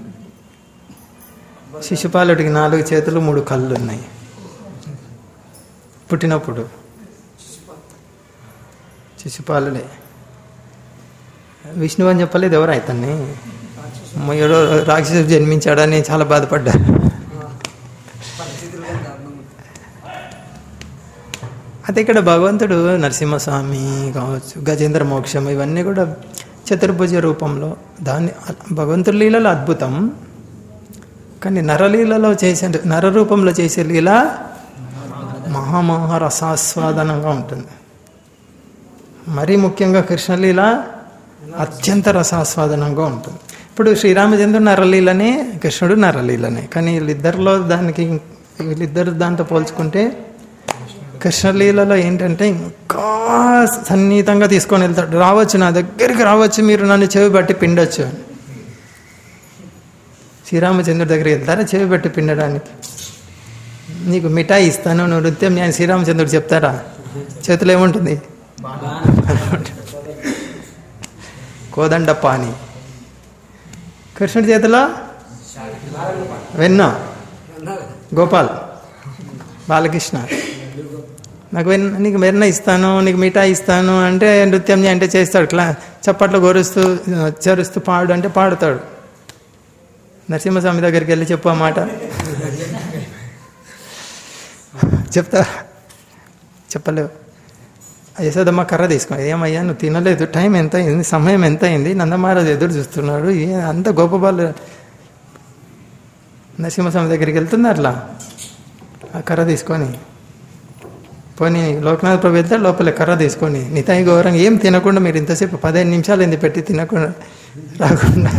శిశుపాలుడికి నాలుగు చేతులు మూడు కళ్ళు ఉన్నాయి పుట్టినప్పుడు శిశుపాలుడే విష్ణువు అని చెప్పలేదు ఎవరు అతన్ని ఏడో రాక్షసుడు జన్మించాడని చాలా బాధపడ్డా పరిస్థితులు దారుణం అయితే ఇక్కడ భగవంతుడు నరసింహస్వామి కావచ్చు గజేంద్ర మోక్షం ఇవన్నీ కూడా చతుర్భుజ రూపంలో దాన్ని భగవంతుడి లీలలో అద్భుతం కానీ నరలీలలో చేసే నర రూపంలో చేసే లీల మహామహా రసాస్వాదనంగా ఉంటుంది మరీ ముఖ్యంగా కృష్ణలీల అత్యంత రసాస్వాదనంగా ఉంటుంది ఇప్పుడు శ్రీరామచంద్రుడు నరలీలనే కృష్ణుడు నరలీలనే కానీ వీళ్ళిద్దరిలో దానికి వీళ్ళిద్దరు దాంతో పోల్చుకుంటే కృష్ణలీలలో ఏంటంటే ఇంకా సన్నిహితంగా తీసుకొని వెళ్తాడు రావచ్చు నా దగ్గరికి రావచ్చు మీరు నన్ను చెవి బట్టి పిండొచ్చు అని శ్రీరామచంద్రుడి దగ్గరికి వెళ్తారా చెవి బట్టి పిండడానికి నీకు మిఠాయి ఇస్తాను నువ్వు నృత్యం నేను శ్రీరామచంద్రుడు చెప్తారా చేతిలో ఏముంటుంది కోదండ పాని కృష్ణుడి చేతిలో వెన్న గోపాల్ బాలకృష్ణ నాకు వెన్న నీకు వెన్న ఇస్తాను నీకు మిఠాయి ఇస్తాను అంటే నృత్యం చేయి అంటే చేస్తాడు క్లా చప్పట్లు గోరుస్తూ చరుస్తూ పాడు అంటే పాడుతాడు నరసింహస్వామి దగ్గరికి వెళ్ళి చెప్పు ఆ మాట చెప్తా చెప్పలేవు యశోదమ్మ కర్ర తీసుకో ఏమయ్యా నువ్వు తినలేదు టైం ఎంత అయింది సమయం ఎంత అయింది నందమహారాజు ఎదురు చూస్తున్నాడు ఏ అంత గొప్ప వాళ్ళు నరసింహస్వామి దగ్గరికి వెళ్తుంది అట్లా ఆ కర్ర తీసుకొని పోనీ లోకనాథ్ ప్రభు వెళ్తే లోపల కర్ర తీసుకొని నితాయి గౌరవం ఏం తినకుండా మీరు ఇంతసేపు పదిహేను నిమిషాలు ఎందుకు పెట్టి తినకుండా రాకుండా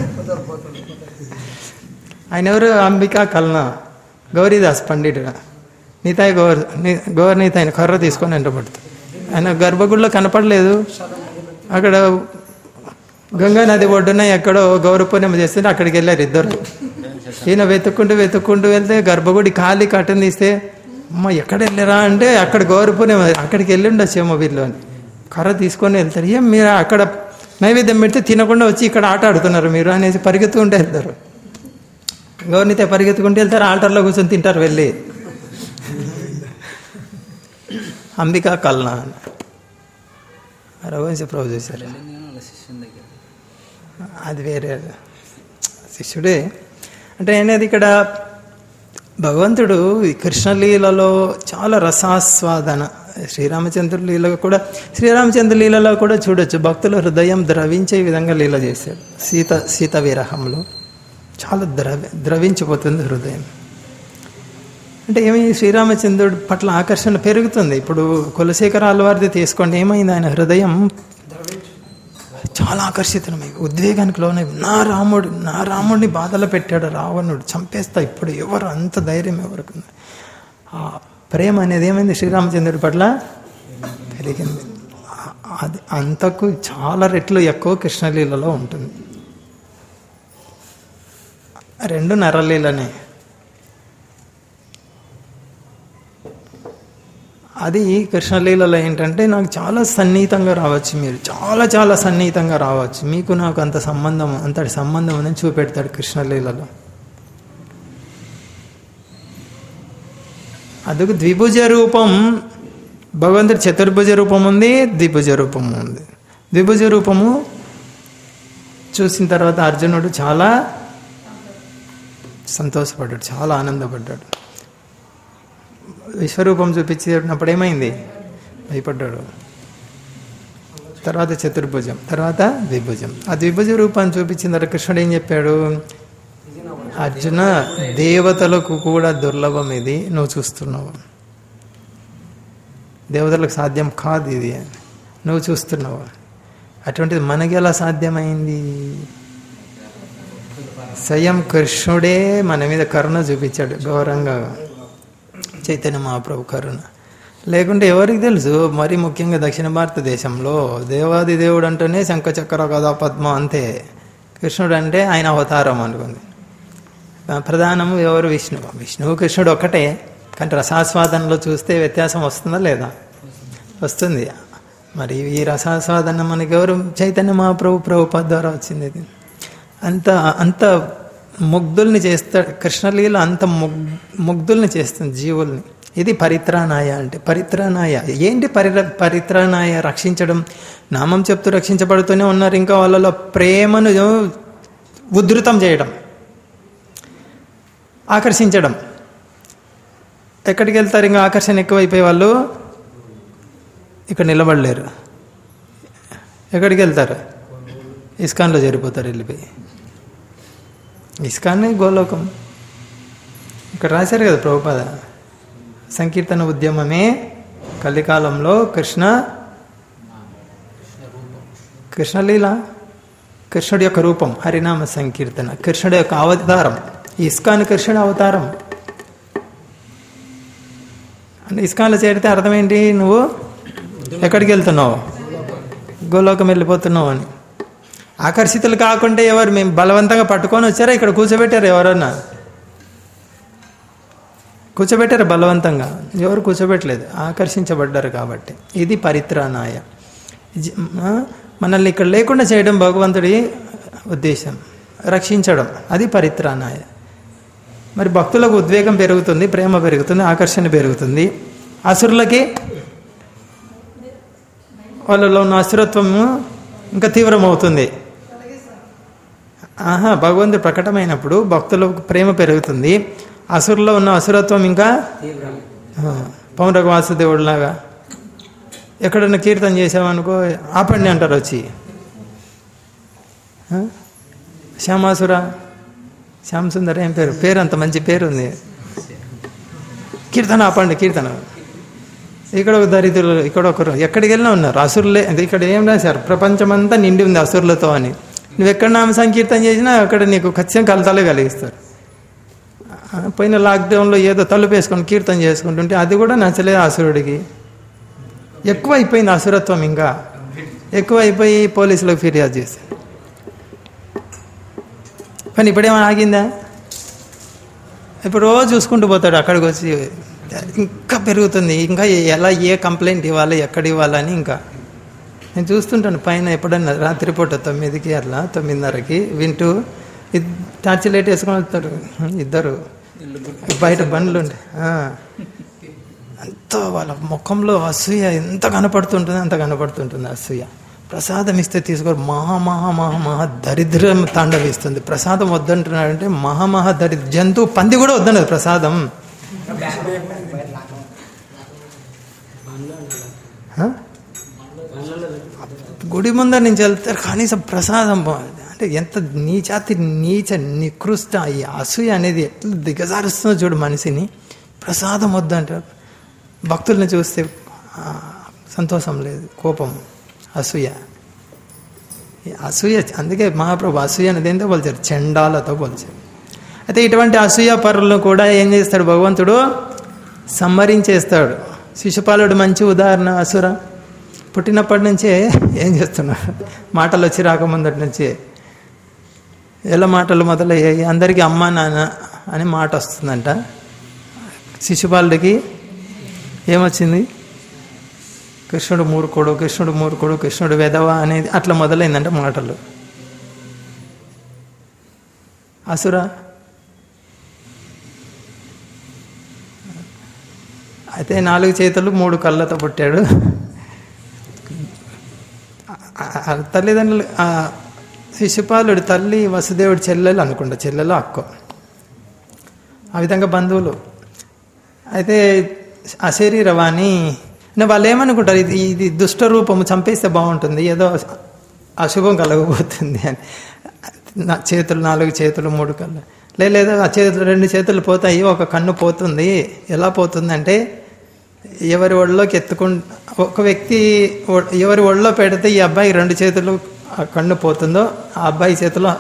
ఆయన ఎవరు అంబికా కల్నా గౌరీదాస్ పండితుడు నీతాయి గౌర్ ని- గౌర్ నీత ఆయన కర్ర తీసుకొని వెంటబడుతుంది ఆయన గర్భగుడిలో కనపడలేదు అక్కడ గంగా నది ఒడ్డున ఎక్కడో గౌర పూర్ణిమ చేస్తుంటే అక్కడికి వెళ్ళారు ఇద్దరు ఈయన వెతుక్కుంటూ వెతుక్కుంటూ వెళ్తే గర్భగుడి ఖాళీ కట్టని తీస్తే అమ్మ ఎక్కడ వెళ్ళారా అంటే అక్కడ గౌర పూర్ణిమ అక్కడికి వెళ్ళి ఉండొచ్చేమో వీళ్ళు అని కర్ర తీసుకొని వెళ్తారు ఏం మీరు అక్కడ నైవేద్యం పెడితే తినకుండా వచ్చి ఇక్కడ ఆట ఆడుతున్నారు మీరు అనేసి పరిగెత్తుకుంటూ వెళ్తారు గౌరనితే పరిగెత్తుకుంటూ వెళ్తారు ఆల్టర్లో కూర్చొని తింటారు వెళ్ళి అంబికా కల్నా అని రఘువంశ ప్రభు చూశారు వెళ్ళింది కానీ వాళ్ళ శిష్యుని దగ్గర అది వేరే శిష్యుడే అంటే అనేది ఇక్కడ భగవంతుడు ఈ కృష్ణలీలలో చాలా రసాస్వాదన శ్రీరామచంద్ర లీల కూడా శ్రీరామచంద్ర లీలలో కూడా చూడొచ్చు భక్తుల హృదయం ద్రవించే విధంగా లీల చేశాడు సీత సీత విరహంలో చాలా ద్రవి ద్రవించిపోతుంది హృదయం అంటే ఏమి శ్రీరామచంద్రుడి పట్ల ఆకర్షణ పెరుగుతుంది ఇప్పుడు కులశేఖర అల్వారిది తీసుకోండి ఏమైంది ఆయన హృదయం చాలా ఆకర్షితమై ఉద్వేగానికి లోనై నా రాముడు నా రాముడిని బాధలో పెట్టాడు రావణుడు చంపేస్తా ఇప్పుడు ఎవరు అంత ధైర్యం ఎవరికి ఉంది? ఆ ప్రేమ అనేది ఏమైంది శ్రీరామచంద్రుడి పట్ల పెరిగింది ఆ- అది అంతకు చాలా రెట్లు ఎక్కువ కృష్ణలీలలో ఉంటుంది రెండు నరలీలనే అది కృష్ణలీలలో ఏంటంటే నాకు చాలా సన్నిహితంగా రావచ్చు మీరు చాలా చాలా సన్నిహితంగా రావచ్చు మీకు నాకు అంత సంబంధం అంతటి సంబంధం ఉందని చూపెడతాడు కృష్ణలీలలో అందుకు ద్విభుజ రూపం భగవంతుడి చతుర్భుజ రూపం ఉంది ద్విభుజ రూపం ఉంది ద్విభుజ రూపము చూసిన తర్వాత అర్జునుడు చాలా సంతోషపడ్డాడు చాలా ఆనందపడ్డాడు విశ్వరూపం చూపించినప్పుడు ఏమైంది భయపడ్డాడు తర్వాత చతుర్భుజం తర్వాత ద్విభుజం ఆ ద్విభుజ రూపాన్ని చూపించిన తర్వాత కృష్ణుడు ఏం చెప్పాడు అర్జున దేవతలకు కూడా దుర్లభం ఇది నువ్వు చూస్తున్నావు దేవతలకు సాధ్యం కాదు ఇది అని నువ్వు చూస్తున్నావు అటువంటిది మనకి ఎలా సాధ్యమైంది స్వయం కృష్ణుడే మన మీద కరుణ చూపించాడు గౌరవంగా చైతన్య మహాప్రభు కరుణ లేకుంటే ఎవరికి తెలుసు మరి ముఖ్యంగా దక్షిణ భారతదేశంలో దేవాది దేవుడు అంటేనే శంఖచక్ర కథా పద్మ అంతే కృష్ణుడు అంటే ఆయన అవతారం అనుకుంది ప్రధానము ఎవరు విష్ణువు విష్ణువు కృష్ణుడు ఒక్కటే కానీ రసాస్వాదనలో చూస్తే వ్యత్యాసం వస్తుందా లేదా వస్తుంది మరి ఈ రసాస్వాదన మనకి ఎవరు చైతన్య మహాప్రభు ప్రభుపాద ద్వారా వచ్చింది ఇది అంత అంత ముగ్ధుల్ని చేస్తాడు కృష్ణలీల అంత ముగ్ ముగ్ధుల్ని చేస్తుంది జీవుల్ని ఇది పరిత్రానాయ అంటే పరిత్రానాయ ఏంటి పరి పరిత్రానాయ రక్షించడం నామం చెప్తూ రక్షించబడుతూనే ఉన్నారు ఇంకా వాళ్ళలో ప్రేమను ఉధృతం చేయడం ఆకర్షించడం ఎక్కడికి వెళ్తారు ఇంకా ఆకర్షణ ఎక్కువైపోయే వాళ్ళు ఇక్కడ నిలబడలేరు ఎక్కడికి వెళ్తారు ఇస్కాన్లో చేరిపోతారు వెళ్ళిపోయి ఇస్కాన్నే గోలోకం ఇక్కడ రాశారు కదా ప్రభుపాద సంకీర్తన ఉద్యమమే కలికాలంలో కృష్ణ కృష్ణలీల కృష్ణుడి యొక్క రూపం హరినామ సంకీర్తన కృష్ణుడి యొక్క అవతారం ఇస్కాన్ కృష్ణుడి అవతారం అంటే ఇస్కాన్లో చేరితే అర్థం ఏంటి నువ్వు ఎక్కడికి వెళ్తున్నావు గోలోకం వెళ్ళిపోతున్నావు అని ఆకర్షితులు కాకుంటే ఎవరు మేము బలవంతంగా పట్టుకొని వచ్చారా ఇక్కడ కూర్చోబెట్టారు ఎవరన్నా కూర్చోబెట్టారు బలవంతంగా ఎవరు కూర్చోబెట్టలేదు ఆకర్షించబడ్డారు కాబట్టి ఇది పరిత్రాణాయ జ- ఆ, మనల్ని ఇక్కడ లేకుండా చేయడం భగవంతుడి ఉద్దేశం రక్షించడం అది పరిత్రాణాయ మరి భక్తులకు ఉద్వేగం పెరుగుతుంది ప్రేమ పెరుగుతుంది ఆకర్షణ పెరుగుతుంది అసురులకి వాళ్ళలో ఉన్న అసురత్వము ఇంకా తీవ్రమవుతుంది ఆహా భగవంతుడు ప్రకటమైనప్పుడు భక్తులకు ప్రేమ పెరుగుతుంది అసురులో ఉన్న అసురత్వం ఇంకా తీవ్రం ఆ, పౌరక వాసుదేవుడు లాగా ఎక్కడన్నా కీర్తన చేసామనుకో ఆపండి అంటారు వచ్చి ఆ? శ్యామాసుర శ్యామ్ సుందర్ ఏం పేరు పేరు అంత మంచి పేరు ఉంది కీర్తన ఆపండి కీర్తన ఇక్కడ ఒక దరిద్రులు ఇక్కడ ఒకరు ఎక్కడికి వెళ్ళినా ఉన్నారు అసురులే అంటే ఇక్కడ ఏం రాశారు ప్రపంచమంతా నిండి ఉంది అసురులతో అని నువ్వు ఎక్కడ నామ సంకీర్తన చేసినా అక్కడ నీకు ఖచ్చితంగా కలతాలే కలిగిస్తారు ఆ, పోయిన లాక్డౌన్లో ఏదో తలుపు వేసుకొని కీర్తన చేసుకుంటుంటే అది కూడా నచ్చలేదు అసురుడికి ఎక్కువ అయిపోయింది అసురత్వం ఇంకా ఎక్కువ అయిపోయి పోలీసులకు ఫిర్యాదు చేశారు కానీ ఇప్పుడేమైనా ఆగిందా ఇప్పుడు రోజు చూసుకుంటూ పోతాడు అక్కడికి వచ్చి ఇంకా పెరుగుతుంది ఇంకా ఎలా ఏ కంప్లైంట్ ఇవ్వాలి ఎక్కడ ఇవ్వాలని ఇంకా నేను చూస్తుంటాను పైన ఎప్పుడన్నా రాత్రిపూట తొమ్మిదికి అట్లా తొమ్మిదిన్నరకి వింటూ ఇద్- టార్చ్ లైట్ వేసుకొని వస్తారు ఇద్దరు బయట బండ్లు ఉంటాయి ఆ. ఎంతో వాళ్ళ ముఖంలో అసూయ ఎంత కనపడుతుంటుంది అంత కనపడుతుంటుంది అసూయ ప్రసాదం ఇస్తే తీసుకోరు మహా మహా మహా మహా దరిద్రం తాండవిస్తుంది ప్రసాదం వద్దంటున్నాడంటే మహా మహా దరిద్ర జంతువు పంది కూడా వద్దన్నది ప్రసాదం ఆ? గుడి ముందర నుంచి వెళ్తారు కనీసం ప్రసాదం బాగుంది అంటే ఎంత నీచాతి నీచ నికృష్ట ఈ అసూయ అనేది ఎట్లా దిగజారుస్తుందో చూడు మనిషిని ప్రసాదం వద్దంటారు భక్తుల్ని చూస్తే ఆ, సంతోషం లేదు కోపం అసూయ ఈ అసూయ అందుకే మహాప్రభు అసూయ అనేది ఏంటో పోల్చారు చండాలతో పోల్చారు అయితే ఇటువంటి అసూయ పరులను కూడా ఏం చేస్తాడు భగవంతుడు సంహరించేస్తాడు శిశుపాలుడు మంచి ఉదాహరణ అసుర పుట్టినప్పటి నుంచే ఏం చేస్తున్నాడు మాటలు వచ్చి రాకముందటి నుంచే ఎలా మాటలు మొదలయ్యాయి అందరికీ అమ్మ నాన్న అని మాట వస్తుందంట శిశుపాలుడికి ఏమొచ్చింది కృష్ణుడు మూర్ఖుడు కృష్ణుడు మూర్ఖుడు కృష్ణుడు వెధవ అనేది అట్లా మొదలైందంట మాటలు అసుర అయితే నాలుగు చేతులు మూడు కళ్ళతో పుట్టాడు ఆ- ఆ తల్లిదండ్రులు ఆ శిశుపాలుడి తల్లి వసుదేవుడి చెల్లెలు అనుకుంటా చెల్లెలు అక్క ఆ విధంగా బంధువులు అయితే అశరీరవాణి అంటే వాళ్ళు ఏమనుకుంటారు ఇది ఇది దుష్ట రూపము చంపేస్తే బాగుంటుంది ఏదో అశుభం కలగబోతుంది అని నా చేతులు నాలుగు చేతులు మూడు కళ్ళు లే- లేదా ఆ చేతులు రెండు చేతులు పోతాయి ఒక కన్ను పోతుంది ఎలా పోతుంది అంటే ఎవరి ఒళ్ళోకి ఎత్తుకు ఒక వ్యక్తి ఒ- ఎవరి ఒళ్ళో పెడితే ఈ అబ్బాయి రెండు చేతులు ఆ కన్ను పోతుందో ఆ అబ్బాయి చేతిలో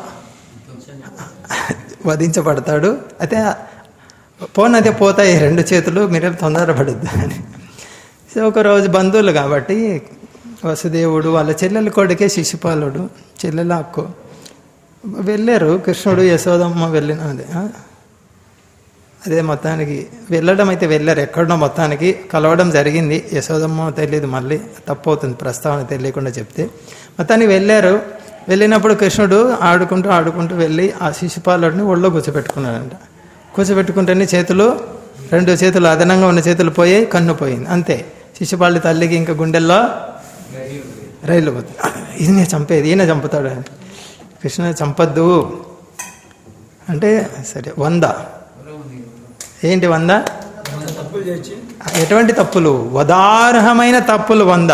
వధించబడతాడు అయితే పోనదే పోతాయి రెండు చేతులు మీరేం తొందరపడద్దు అని సో ఒకరోజు బంధువులు కాబట్టి వసుదేవుడు వాళ్ళ చెల్లెల కొడుకే శిశుపాలుడు చెల్లెల అక్కు వెళ్ళారు కృష్ణుడు యశోదమ్మ వెళ్ళినది ఆ? అదే మొత్తానికి వెళ్ళడం అయితే వెళ్ళారు ఎక్కడో మొత్తానికి కలవడం జరిగింది యశోదమ్మ తెలియదు మళ్ళీ తప్పు అవుతుంది ప్రస్తావన తెలియకుండా చెప్తే మొత్తానికి వెళ్ళారు వెళ్ళినప్పుడు కృష్ణుడు ఆడుకుంటూ ఆడుకుంటూ వెళ్ళి ఆ శిశుపాలుడిని ఒళ్ళో కూర్చోబెట్టుకున్నాడంట కూర్చోబెట్టుకుంటేనే చేతులు రెండు చేతులు అదనంగా ఉన్న చేతులు పోయి కన్ను పోయింది అంతే శిశుపాలుడి తల్లికి ఇంకా గుండెల్లో రైలు పోతుంది ఈయన చంపేది ఈయన చంపుతాడు అని కృష్ణ చంపద్దు అంటే సరే వంద ఏంటి వంద ఎటువంటి తప్పులు వదార్హమైన తప్పులు వంద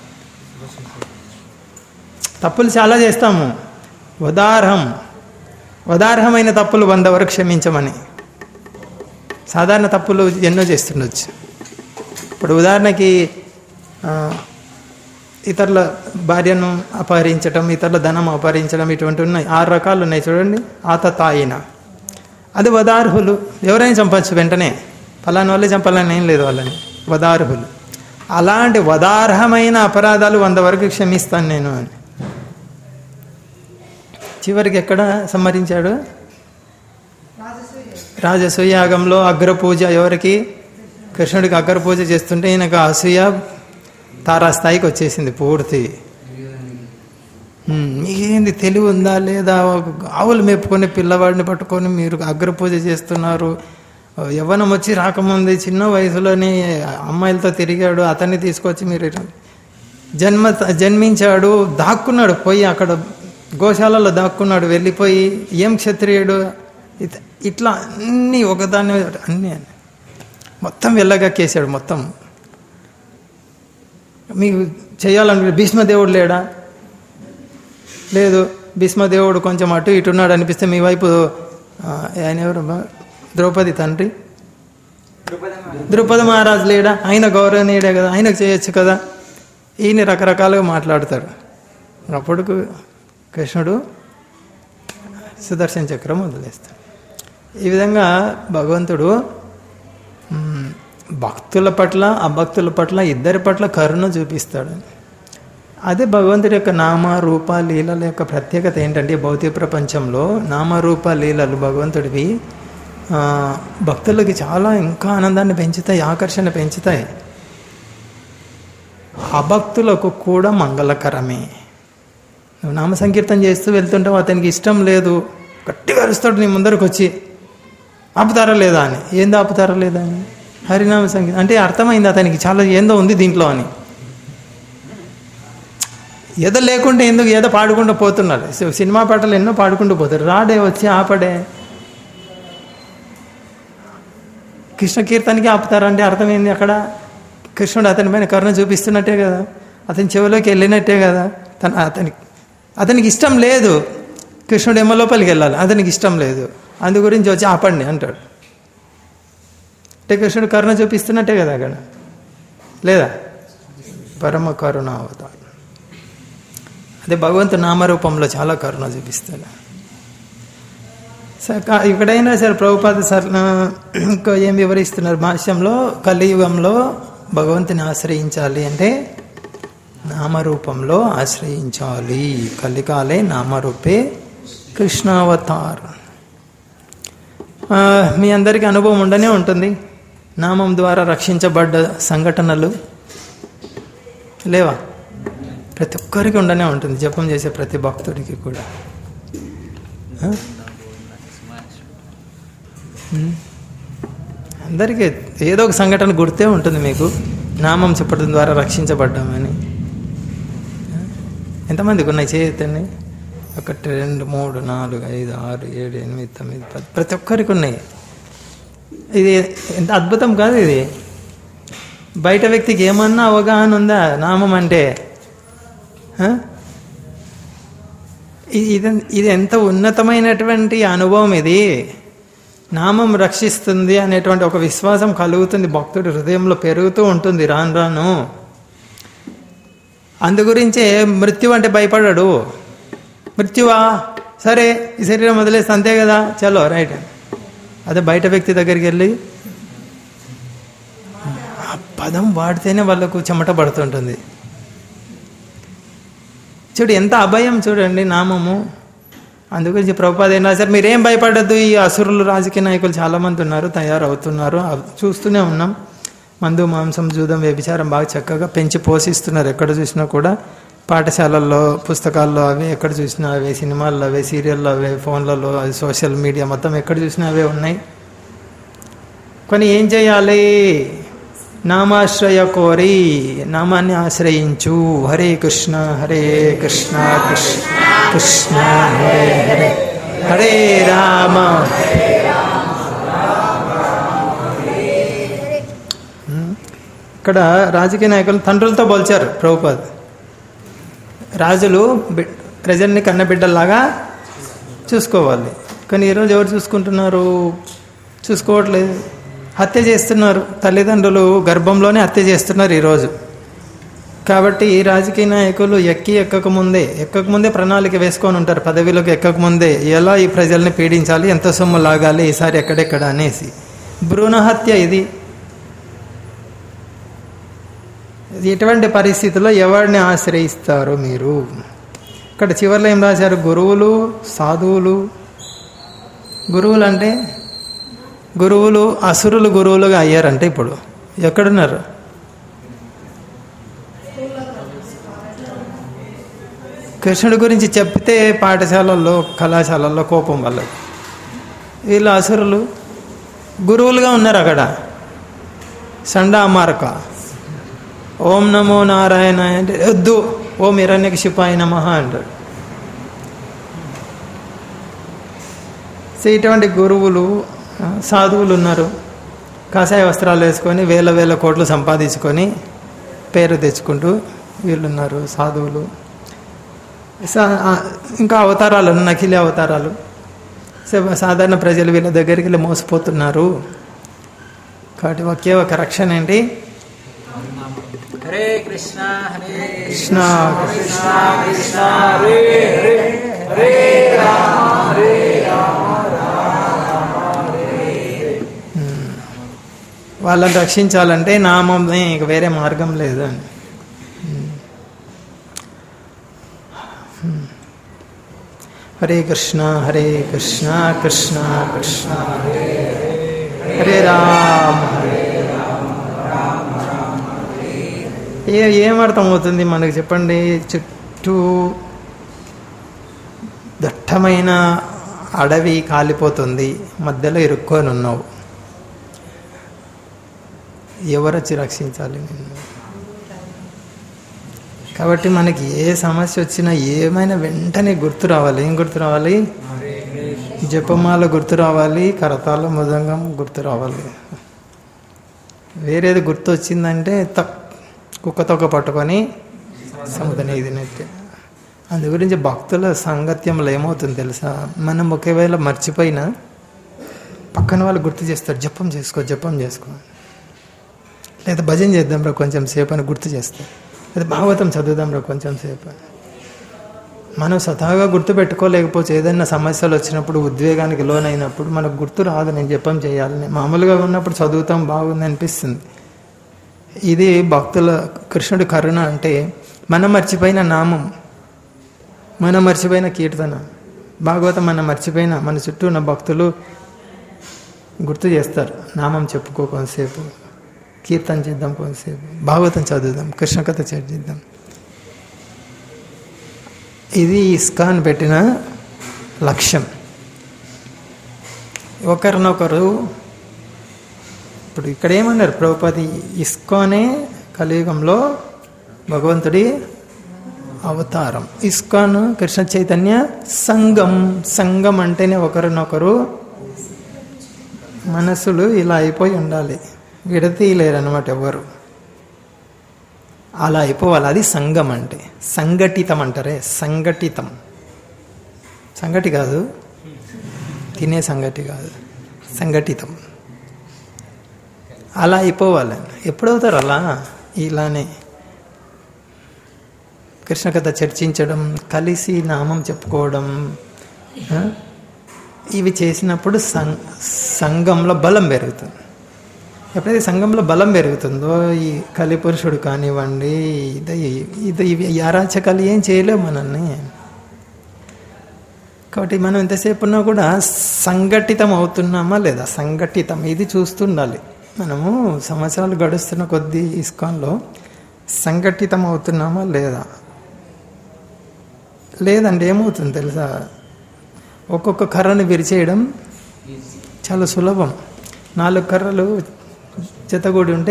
తప్పులు చాలా చేస్తాము వదార్హం వదార్హమైన తప్పులు వంద వరకు క్షమించమని సాధారణ తప్పులు ఎన్నో చేస్తుండొచ్చు ఇప్పుడు ఉదాహరణకి ఆ, ఇతరుల భార్యను అపహరించడం ఇతరుల ధనం అపహరించడం ఇటువంటి ఉన్నాయి ఆరు రకాలు ఉన్నాయి చూడండి ఆత తాయిన అది వదార్హులు ఎవరైనా చంపచ్చు వెంటనే ఫలాని వాళ్ళే చంపాలని ఏం లేదు వాళ్ళని వదార్హులు అలాంటి వదార్హమైన అపరాధాలు వంద వరకు క్షమిస్తాను నేను అని చివరికి ఎక్కడ సంహరించాడు రాజసూయాగంలో అగ్రపూజ ఎవరికి కృష్ణుడికి అగ్రపూజ చేస్తుంటే ఈయనకు అసూయ తారాస్థాయికి వచ్చేసింది పూర్తి ఉమ్, మీకేంది తెలివి ఉందా లేదా ఆవులు మేపుకొని పిల్లవాడిని పట్టుకొని మీరు అగ్రపూజ చేస్తున్నారు యవ్వనం వచ్చి రాకముందు చిన్న వయసులోనే అమ్మాయిలతో తిరిగాడు అతన్ని తీసుకొచ్చి మీరు జన్మ జన్మించాడు దాక్కున్నాడు పోయి అక్కడ గోశాలలో దాక్కున్నాడు వెళ్ళిపోయి ఏం క్షత్రియుడు ఇత- ఇట్లా అన్నీ ఒకదాన్ని అన్నీ మొత్తం వెళ్ళగక్కేసాడు మొత్తం మీకు చేయాలనుకుంటే భీష్మదేవుడు లేడా లేదు భీష్మదేవుడు కొంచెం అటు ఇటు ఉన్నాడు అనిపిస్తే మీ వైపు ఆ, ఆయన ఎవరు బా- ద్రౌపది తండ్రి ద్రుపద మహారాజు లేడా ఆయన గౌరవనీయుడే కదా ఆయనకు చేయొచ్చు కదా ఈయన రకరకాలుగా మాట్లాడతాడు అప్పుడు కృష్ణుడు సుదర్శన చక్రం వదిలేస్తాడు ఈ విధంగా భగవంతుడు మ్, భక్తుల పట్ల అభక్తుల పట్ల ఇద్దరి పట్ల కరుణ చూపిస్తాడు అదే భగవంతుడి యొక్క నామ రూప లీలల యొక్క ప్రత్యేకత ఏంటంటే ఈ భౌతిక ప్రపంచంలో నామరూప లీలలు భగవంతుడివి ఆ, భక్తులకి చాలా ఇంకా ఆనందాన్ని పెంచుతాయి ఆకర్షణ పెంచుతాయి అభక్తులకు కూడా మంగళకరమే నువ్వు నామ సంకీర్తన చేస్తూ వెళ్తుంటావు అతనికి ఇష్టం లేదు గట్టిగా అరుస్తాడు నీ ముందరకు వచ్చి ఆపుతారా లేదా అని ఏందో ఆపుతారా లేదా అని హరినామ సంగీతం అంటే అర్థమైంది అతనికి చాలా ఏందో ఉంది దీంట్లో అని ఏదో లేకుంటే ఎందుకు ఏదో పాడుకుంటూ పోతున్నాడు సి- సినిమా పాటలు ఎన్నో పాడుకుంటూ పోతారు రాడే వచ్చి ఆపడే కృష్ణ కీర్తనకి ఆపుతారంటే అర్థమైంది అక్కడ కృష్ణుడు అతని పైన కరుణ చూపిస్తున్నట్టే కదా అతని చెవిలోకి వెళ్ళినట్టే కదా తన అతనికి అతనికి ఇష్టం లేదు కృష్ణుడు ఏమో లోపలికి వెళ్ళాలి అతనికి ఇష్టం లేదు అందు గురించి వచ్చి ఆపండి అంటాడు అంటే కృష్ణుడు కరుణ చూపిస్తున్నట్టే కదా అక్కడ లేదా పరమ కరుణ అవతారం అదే భగవంతు నామరూపంలో చాలా కరుణ చూపిస్తాడు సరే కా- ఇక్కడైనా సరే ప్రభుపాద సార్ ఆ, ఇంకా ఏం వివరిస్తున్నారు భాష్యంలో కలియుగంలో భగవంతుని ఆశ్రయించాలి అంటే నామరూపంలో ఆశ్రయించాలి కలికాలే నామరూపే కృష్ణావతార్ ఆ, మీ అందరికీ అనుభవం ఉండనే ఉంటుంది నామం ద్వారా రక్షించబడ్డ సంఘటనలు లేవా ప్రతి ఒక్కరికి ఉండనే ఉంటుంది జపం చేసే ప్రతి భక్తుడికి కూడా ఆ? ఉమ్. అందరికీ ఏదో ఒక సంఘటన గుర్తే ఉంటుంది మీకు నామం చెప్పడం ద్వారా రక్షించబడ్డామని ఆ? ఎంతమందికి ఉన్నాయి చేయొద్దండి ఒకటి రెండు మూడు నాలుగు ఐదు ఆరు ఏడు ఎనిమిది తొమ్మిది పది ప్రతి ఒక్కరికి ఉన్నాయి ఇది ఎంత అద్భుతం కాదు ఇది బయట వ్యక్తికి ఏమన్నా అవగాహన ఉందా నామం అంటే ఆ? ఇది ఇది- ఇది ఎంత ఉన్నతమైనటువంటి అనుభవం ఇది నామం రక్షిస్తుంది అనేటువంటి ఒక విశ్వాసం కలుగుతుంది భక్తుడి హృదయంలో పెరుగుతూ ఉంటుంది రాను రాను అందు గురించే మృత్యు అంటే భయపడాడు మృత్యువా సరే ఈ శరీరం వదిలేస్తే అంతే కదా చలో రైట్ అదే బయట వ్యక్తి దగ్గరికి వెళ్ళి ఆ పదం వాడితేనే వాళ్ళకు చెమట పడుతుంటుంది చూడు ఎంత అభయం చూడండి నామము అందుగురించి ప్రభుపాద ఏం రాశారు మీరేం భయపడద్దు ఈ అసురులు రాజకీయ నాయకులు చాలా మంది ఉన్నారు తయారవుతున్నారు అవ్- చూస్తూనే ఉన్నాం మందు మాంసం జూదం వ్యభిచారం బాగా చక్కగా పెంచి పోషిస్తున్నారు ఎక్కడ చూసినా కూడా పాఠశాలల్లో పుస్తకాల్లో అవే ఎక్కడ చూసినా అవే సినిమాల్లో అవే సీరియల్లో అవే ఫోన్లలో అవి సోషల్ మీడియా మొత్తం ఎక్కడ చూసినా అవే ఉన్నాయి కానీ ఏం చేయాలి నామాశ్రయ కోరి నామాన్ని ఆశ్రయించు హరే కృష్ణ హరే కృష్ణ కృష్ణ కృష్ణ హరే హరే హరే రామ ఉమ్. ఇక్కడ రాజకీయ నాయకులు తండ్రులతో పోల్చారు ప్రభుపాద్ రాజులు బి- ప్రజల్ని కన్నబిడ్డల్లాగా చూసుకోవాలి కానీ ఈరోజు ఎవరు చూసుకుంటున్నారు చూసుకోవట్లేదు హత్య చేస్తున్నారు తల్లిదండ్రులు గర్భంలోనే హత్య చేస్తున్నారు ఈరోజు కాబట్టి ఈ రాజకీయ నాయకులు ఎక్కి ఎక్కక ముందే ఎక్కక ముందే ప్రణాళిక వేసుకొని ఉంటారు పదవిలోకి ఎక్కక ముందే ఎలా ఈ ప్రజల్ని పీడించాలి ఎంత సొమ్ము లాగాలి ఈసారి ఎక్కడెక్కడ అనేసి భ్రూణ హత్య ఇది ఎటువంటి పరిస్థితుల్లో ఎవరిని ఆశ్రయిస్తారు మీరు ఇక్కడ చివరిలో ఏం రాశారు గురువులు సాధువులు గురువులు అంటే గురువులు అసురులు గురువులుగా అయ్యారంటే ఇప్పుడు ఎక్కడున్నారు కృష్ణుడి గురించి చెప్తే పాఠశాలల్లో కళాశాలల్లో కోపం వల్ల వీళ్ళు అసురులు గురువులుగా ఉన్నారు అక్కడ సండామారక ఓం నమో నారాయణ అంటే వద్దు ఓం హిరణ్యక శిపాయ నమ అంటాడు సో ఇటువంటి గురువులు ఆ, సాధువులు ఉన్నారు కాషాయ వస్త్రాలు వేసుకొని వేల వేల కోట్లు సంపాదించుకొని పేరు తెచ్చుకుంటూ వీళ్ళున్నారు సాధువులు సా- ఆ, ఇంకా అవతారాలు ఉన్నాయి, నకిలీ అవతారాలు సో సాధారణ ప్రజలు వీళ్ళ దగ్గరికి వెళ్ళి మోసపోతున్నారు కాబట్టి ఒకే ఒక రక్షణ ఏంటి హరే కృష్ణ హరే కృష్ణ కృష్ణ కృష్ణ హరే హరే వాళ్ళని రక్షించాలంటే నామంని ఇక వేరే మార్గం లేదు అని హరే కృష్ణ హరే కృష్ణ కృష్ణ కృష్ణ హరే హరే రామ హరే ఏ ఏం అర్థమవుతుంది మనకు చెప్పండి చుట్టూ దట్టమైన అడవి కాలిపోతుంది మధ్యలో ఇరుక్కొని ఉన్నావు ఎవరొచ్చి రక్షించాలి నిన్ను కాబట్టి మనకి ఏ సమస్య వచ్చినా ఏమైనా వెంటనే గుర్తు రావాలి ఏం గుర్తు రావాలి జపమాల గుర్తు రావాలి కరతాల మృదంగం గుర్తు రావాలి వేరేది గుర్తు వచ్చిందంటే తక్ కుక్క తొక్క పట్టుకొని సముద్రం ఇది నెత్తి అందు గురించి భక్తుల సాంగత్యంలో ఏమవుతుంది తెలుసా మనం ఒకవేళ మర్చిపోయినా పక్కన వాళ్ళు గుర్తు చేస్తారు జపం చేసుకో జపం చేసుకో లేదా భజన చేద్దాం రా కొంచెం సేపు అని గుర్తు చేస్తారు లేదా భాగవతం చదువుదాం రా కొంచెం సేపు అని మనం స్వతహాగా గుర్తు పెట్టుకోలేకపోతే ఏదైనా సమస్యలు వచ్చినప్పుడు ఉద్వేగానికి లోనైనప్పుడు మనకు గుర్తు రాదు నేను జపం చేయాలని మామూలుగా ఉన్నప్పుడు చదువుతాం బాగుంది అనిపిస్తుంది ఇది భక్తుల కృష్ణుడి కరుణ అంటే మనం మర్చిపోయిన నామం మనం మర్చిపోయిన కీర్తన భాగవతం మనం మర్చిపోయిన మన చుట్టూ ఉన్న భక్తులు గుర్తు చేస్తారు నామం చెప్పుకో కొంతసేపు కీర్తన చేద్దాం కొంతసేపు భాగవతం చదువుదాం కృష్ణ కథ చదివిద్దాం ఇది ఇస్కాన్ పెట్టిన లక్ష్యం ఒకరినొకరు ఇప్పుడు ఇక్కడ ఏమన్నారు ప్రభుపతి ఇస్కానే కలియుగంలో భగవంతుడి అవతారం ఇస్కాన్ కృష్ణ చైతన్య సంఘం సంఘం అంటేనే ఒకరినొకరు మనసులు ఇలా అయిపోయి ఉండాలి విడతీయలేరు అనమాట ఎవరు అలా అయిపోవాలి అది సంఘం అంటే సంఘటితం అంటారే సంఘటితం సంగటి కాదు తినే సంగటి కాదు సంఘటితం అలా అయిపోవాలి ఎప్పుడవుతారు అలా ఇలానే కృష్ణ కథ చర్చించడం కలిసి నామం చెప్పుకోవడం ఆ? ఇవి చేసినప్పుడు సం సంఘంలో బలం పెరుగుతుంది ఎప్పుడైతే సంఘంలో బలం పెరుగుతుందో ఈ కలిపురుషుడు కానివ్వండి ఇది ఇది ఇవి ఈ అరాచకాలు ఏం చేయలేవు మనల్ని కాబట్టి మనం ఎంతసేపు ఉన్నా కూడా సంఘటితం అవుతున్నామా లేదా సంఘటితం ఇది చూస్తుండాలి మనము సంవత్సరాలు గడుస్తున్న కొద్దీ ఇస్కాన్లో సంఘటితం అవుతున్నామా లేదా లేదంటే ఏమవుతుంది తెలుసా ఒక్కొక్క కర్రను విరిచేయడం చాలా సులభం నాలుగు కర్రలు జతగూడి ఉంటే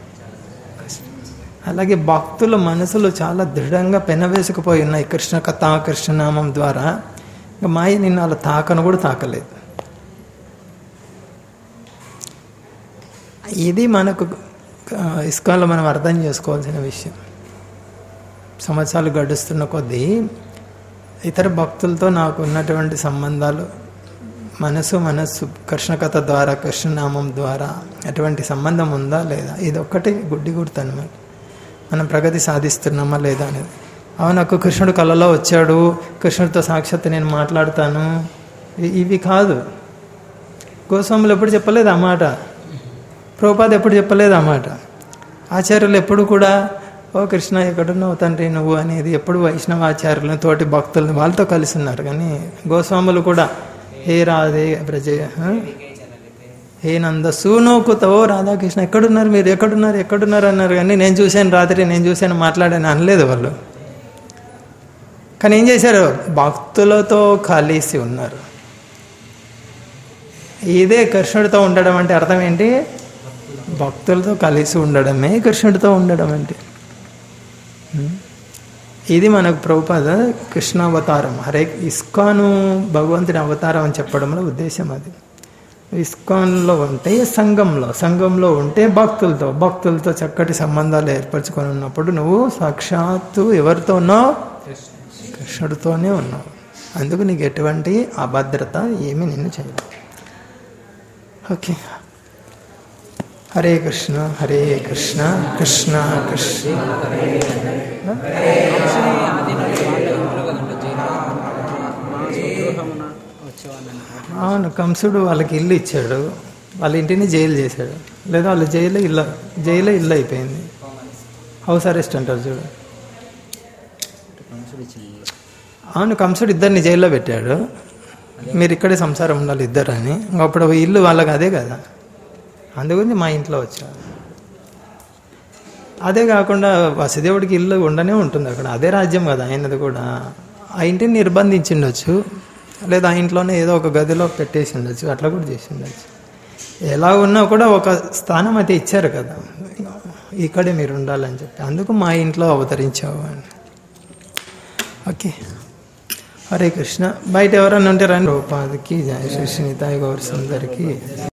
అలాగే భక్తుల మనసులు చాలా దృఢంగా పెనవేసుకుపోయి ఉన్నాయి కృష్ణ కథ కృష్ణనామం ద్వారా ఇంకా మాయ నిన్న అలా తాకను కూడా తాకలేదు ఇది మనకు ఆ, ఇస్కాన్లో మనం అర్థం చేసుకోవాల్సిన విషయం సంవత్సరాలు గడుస్తున్న కొద్దీ ఇతర భక్తులతో నాకు ఉన్నటువంటి సంబంధాలు మనసు మనస్సు కృష్ణ కథ ద్వారా కృష్ణనామం ద్వారా అటువంటి సంబంధం ఉందా లేదా ఇది ఒక్కటి గుడ్డి గుర్తు అనమాట మనం ప్రగతి సాధిస్తున్నామా లేదా అనేది అవును నాకు కృష్ణుడు కళలో వచ్చాడు కృష్ణుడితో సాక్షాత్ నేను మాట్లాడతాను ఇ- ఇవి కాదు గోస్వాములు ఎప్పుడు చెప్పలేదు ఆ మాట ప్రభుపాద ఎప్పుడు చెప్పలేదు ఆ మాట ఆచార్యులు ఎప్పుడు కూడా ఓ కృష్ణ ఎక్కడున్నావు తండ్రి నువ్వు అనేది ఎప్పుడు వైష్ణవ ఆచార్యులను తోటి భక్తులను వాళ్ళతో కలిసి ఉన్నారు కానీ గోస్వాములు కూడా హే రాధే బ్రజ ఆ? హే నంద సూనోకుతవో రాధాకృష్ణ ఎక్కడున్నారు మీరు ఎక్కడున్నారు ఎక్కడున్నారు అన్నారు కానీ నేను చూశాను రాత్రి నేను చూశాను మాట్లాడాను అనలేదు వాళ్ళు కానీ ఏం చేశారు భక్తులతో కలిసి ఉన్నారు ఇదే కృష్ణుడితో ఉండడం అంటే అర్థం ఏంటి భక్తులతో కలిసి ఉండడమే కృష్ణుడితో ఉండడం అంటే ఉం? ఇది మనకు ప్రభుపాద కృష్ణ అవతారం హరే ఇస్కాను భగవంతుని అవతారం అని చెప్పడంలో ఉద్దేశం అది ఇస్కాన్లో ఉంటే సంఘంలో సంఘంలో ఉంటే భక్తులతో భక్తులతో చక్కటి సంబంధాలు ఏర్పరచుకొని ఉన్నప్పుడు నువ్వు సాక్షాత్తు ఎవరితో ఉన్నావు కృష్ణుడితోనే ఉన్నావు అందుకు నీకు ఎటువంటి అభద్రత ఏమీ నిన్ను చేయదు ఓకే హరే కృష్ణ హరే కృష్ణ కృష్ణ కృష్ణ వంశీ ఆధీనంలో వాళ్ళ ఇంట్లో కదండి జైలు మా స్వగృహమున వచ్చేవాళ్ళని అవును కంసుడు వాళ్ళకి ఇల్లు ఇచ్చాడు వాళ్ళ ఇంటిని జైలు చేశాడు లేదా వాళ్ళ జైలు ఇల్లు జైలు ఇల్లు అయిపోయింది హౌస్ అరెస్ట్ అంటారు చూడు కంసుడు ఇచ్చిన ఇల్లు. అవును కంసుడు ఇద్దరిని జైల్లో పెట్టాడు మీరు ఇక్కడే సంసారం ఉండాలి ఇద్దరు అని ఇంకా అప్పుడు ఇల్లు వాళ్ళకి అదే కదా అందుగురించి మా ఇంట్లో వచ్చారు అదే కాకుండా వసుదేవుడికి ఇల్లు ఉండనే ఉంటుంది అక్కడ అదే రాజ్యం కదా ఆయనది కూడా ఆ ఇంటిని నిర్బంధించిండొచ్చు లేదా ఆ ఇంట్లోనే ఏదో ఒక గదిలో పెట్టేసి ఉండొచ్చు అట్లా కూడా చేసి ఉండొచ్చు ఎలా ఉన్నా కూడా ఒక స్థానం అయితే ఇచ్చారు కదా ఇక్కడే మీరు ఉండాలని చెప్పి అందుకు మా ఇంట్లో అవతరించావు అని ఓకే హరే కృష్ణ బయట ఎవరన్నా ఉంటే రండి రూపాదికి జయ శ్రీ సునీతాయి గౌరి సుందరికి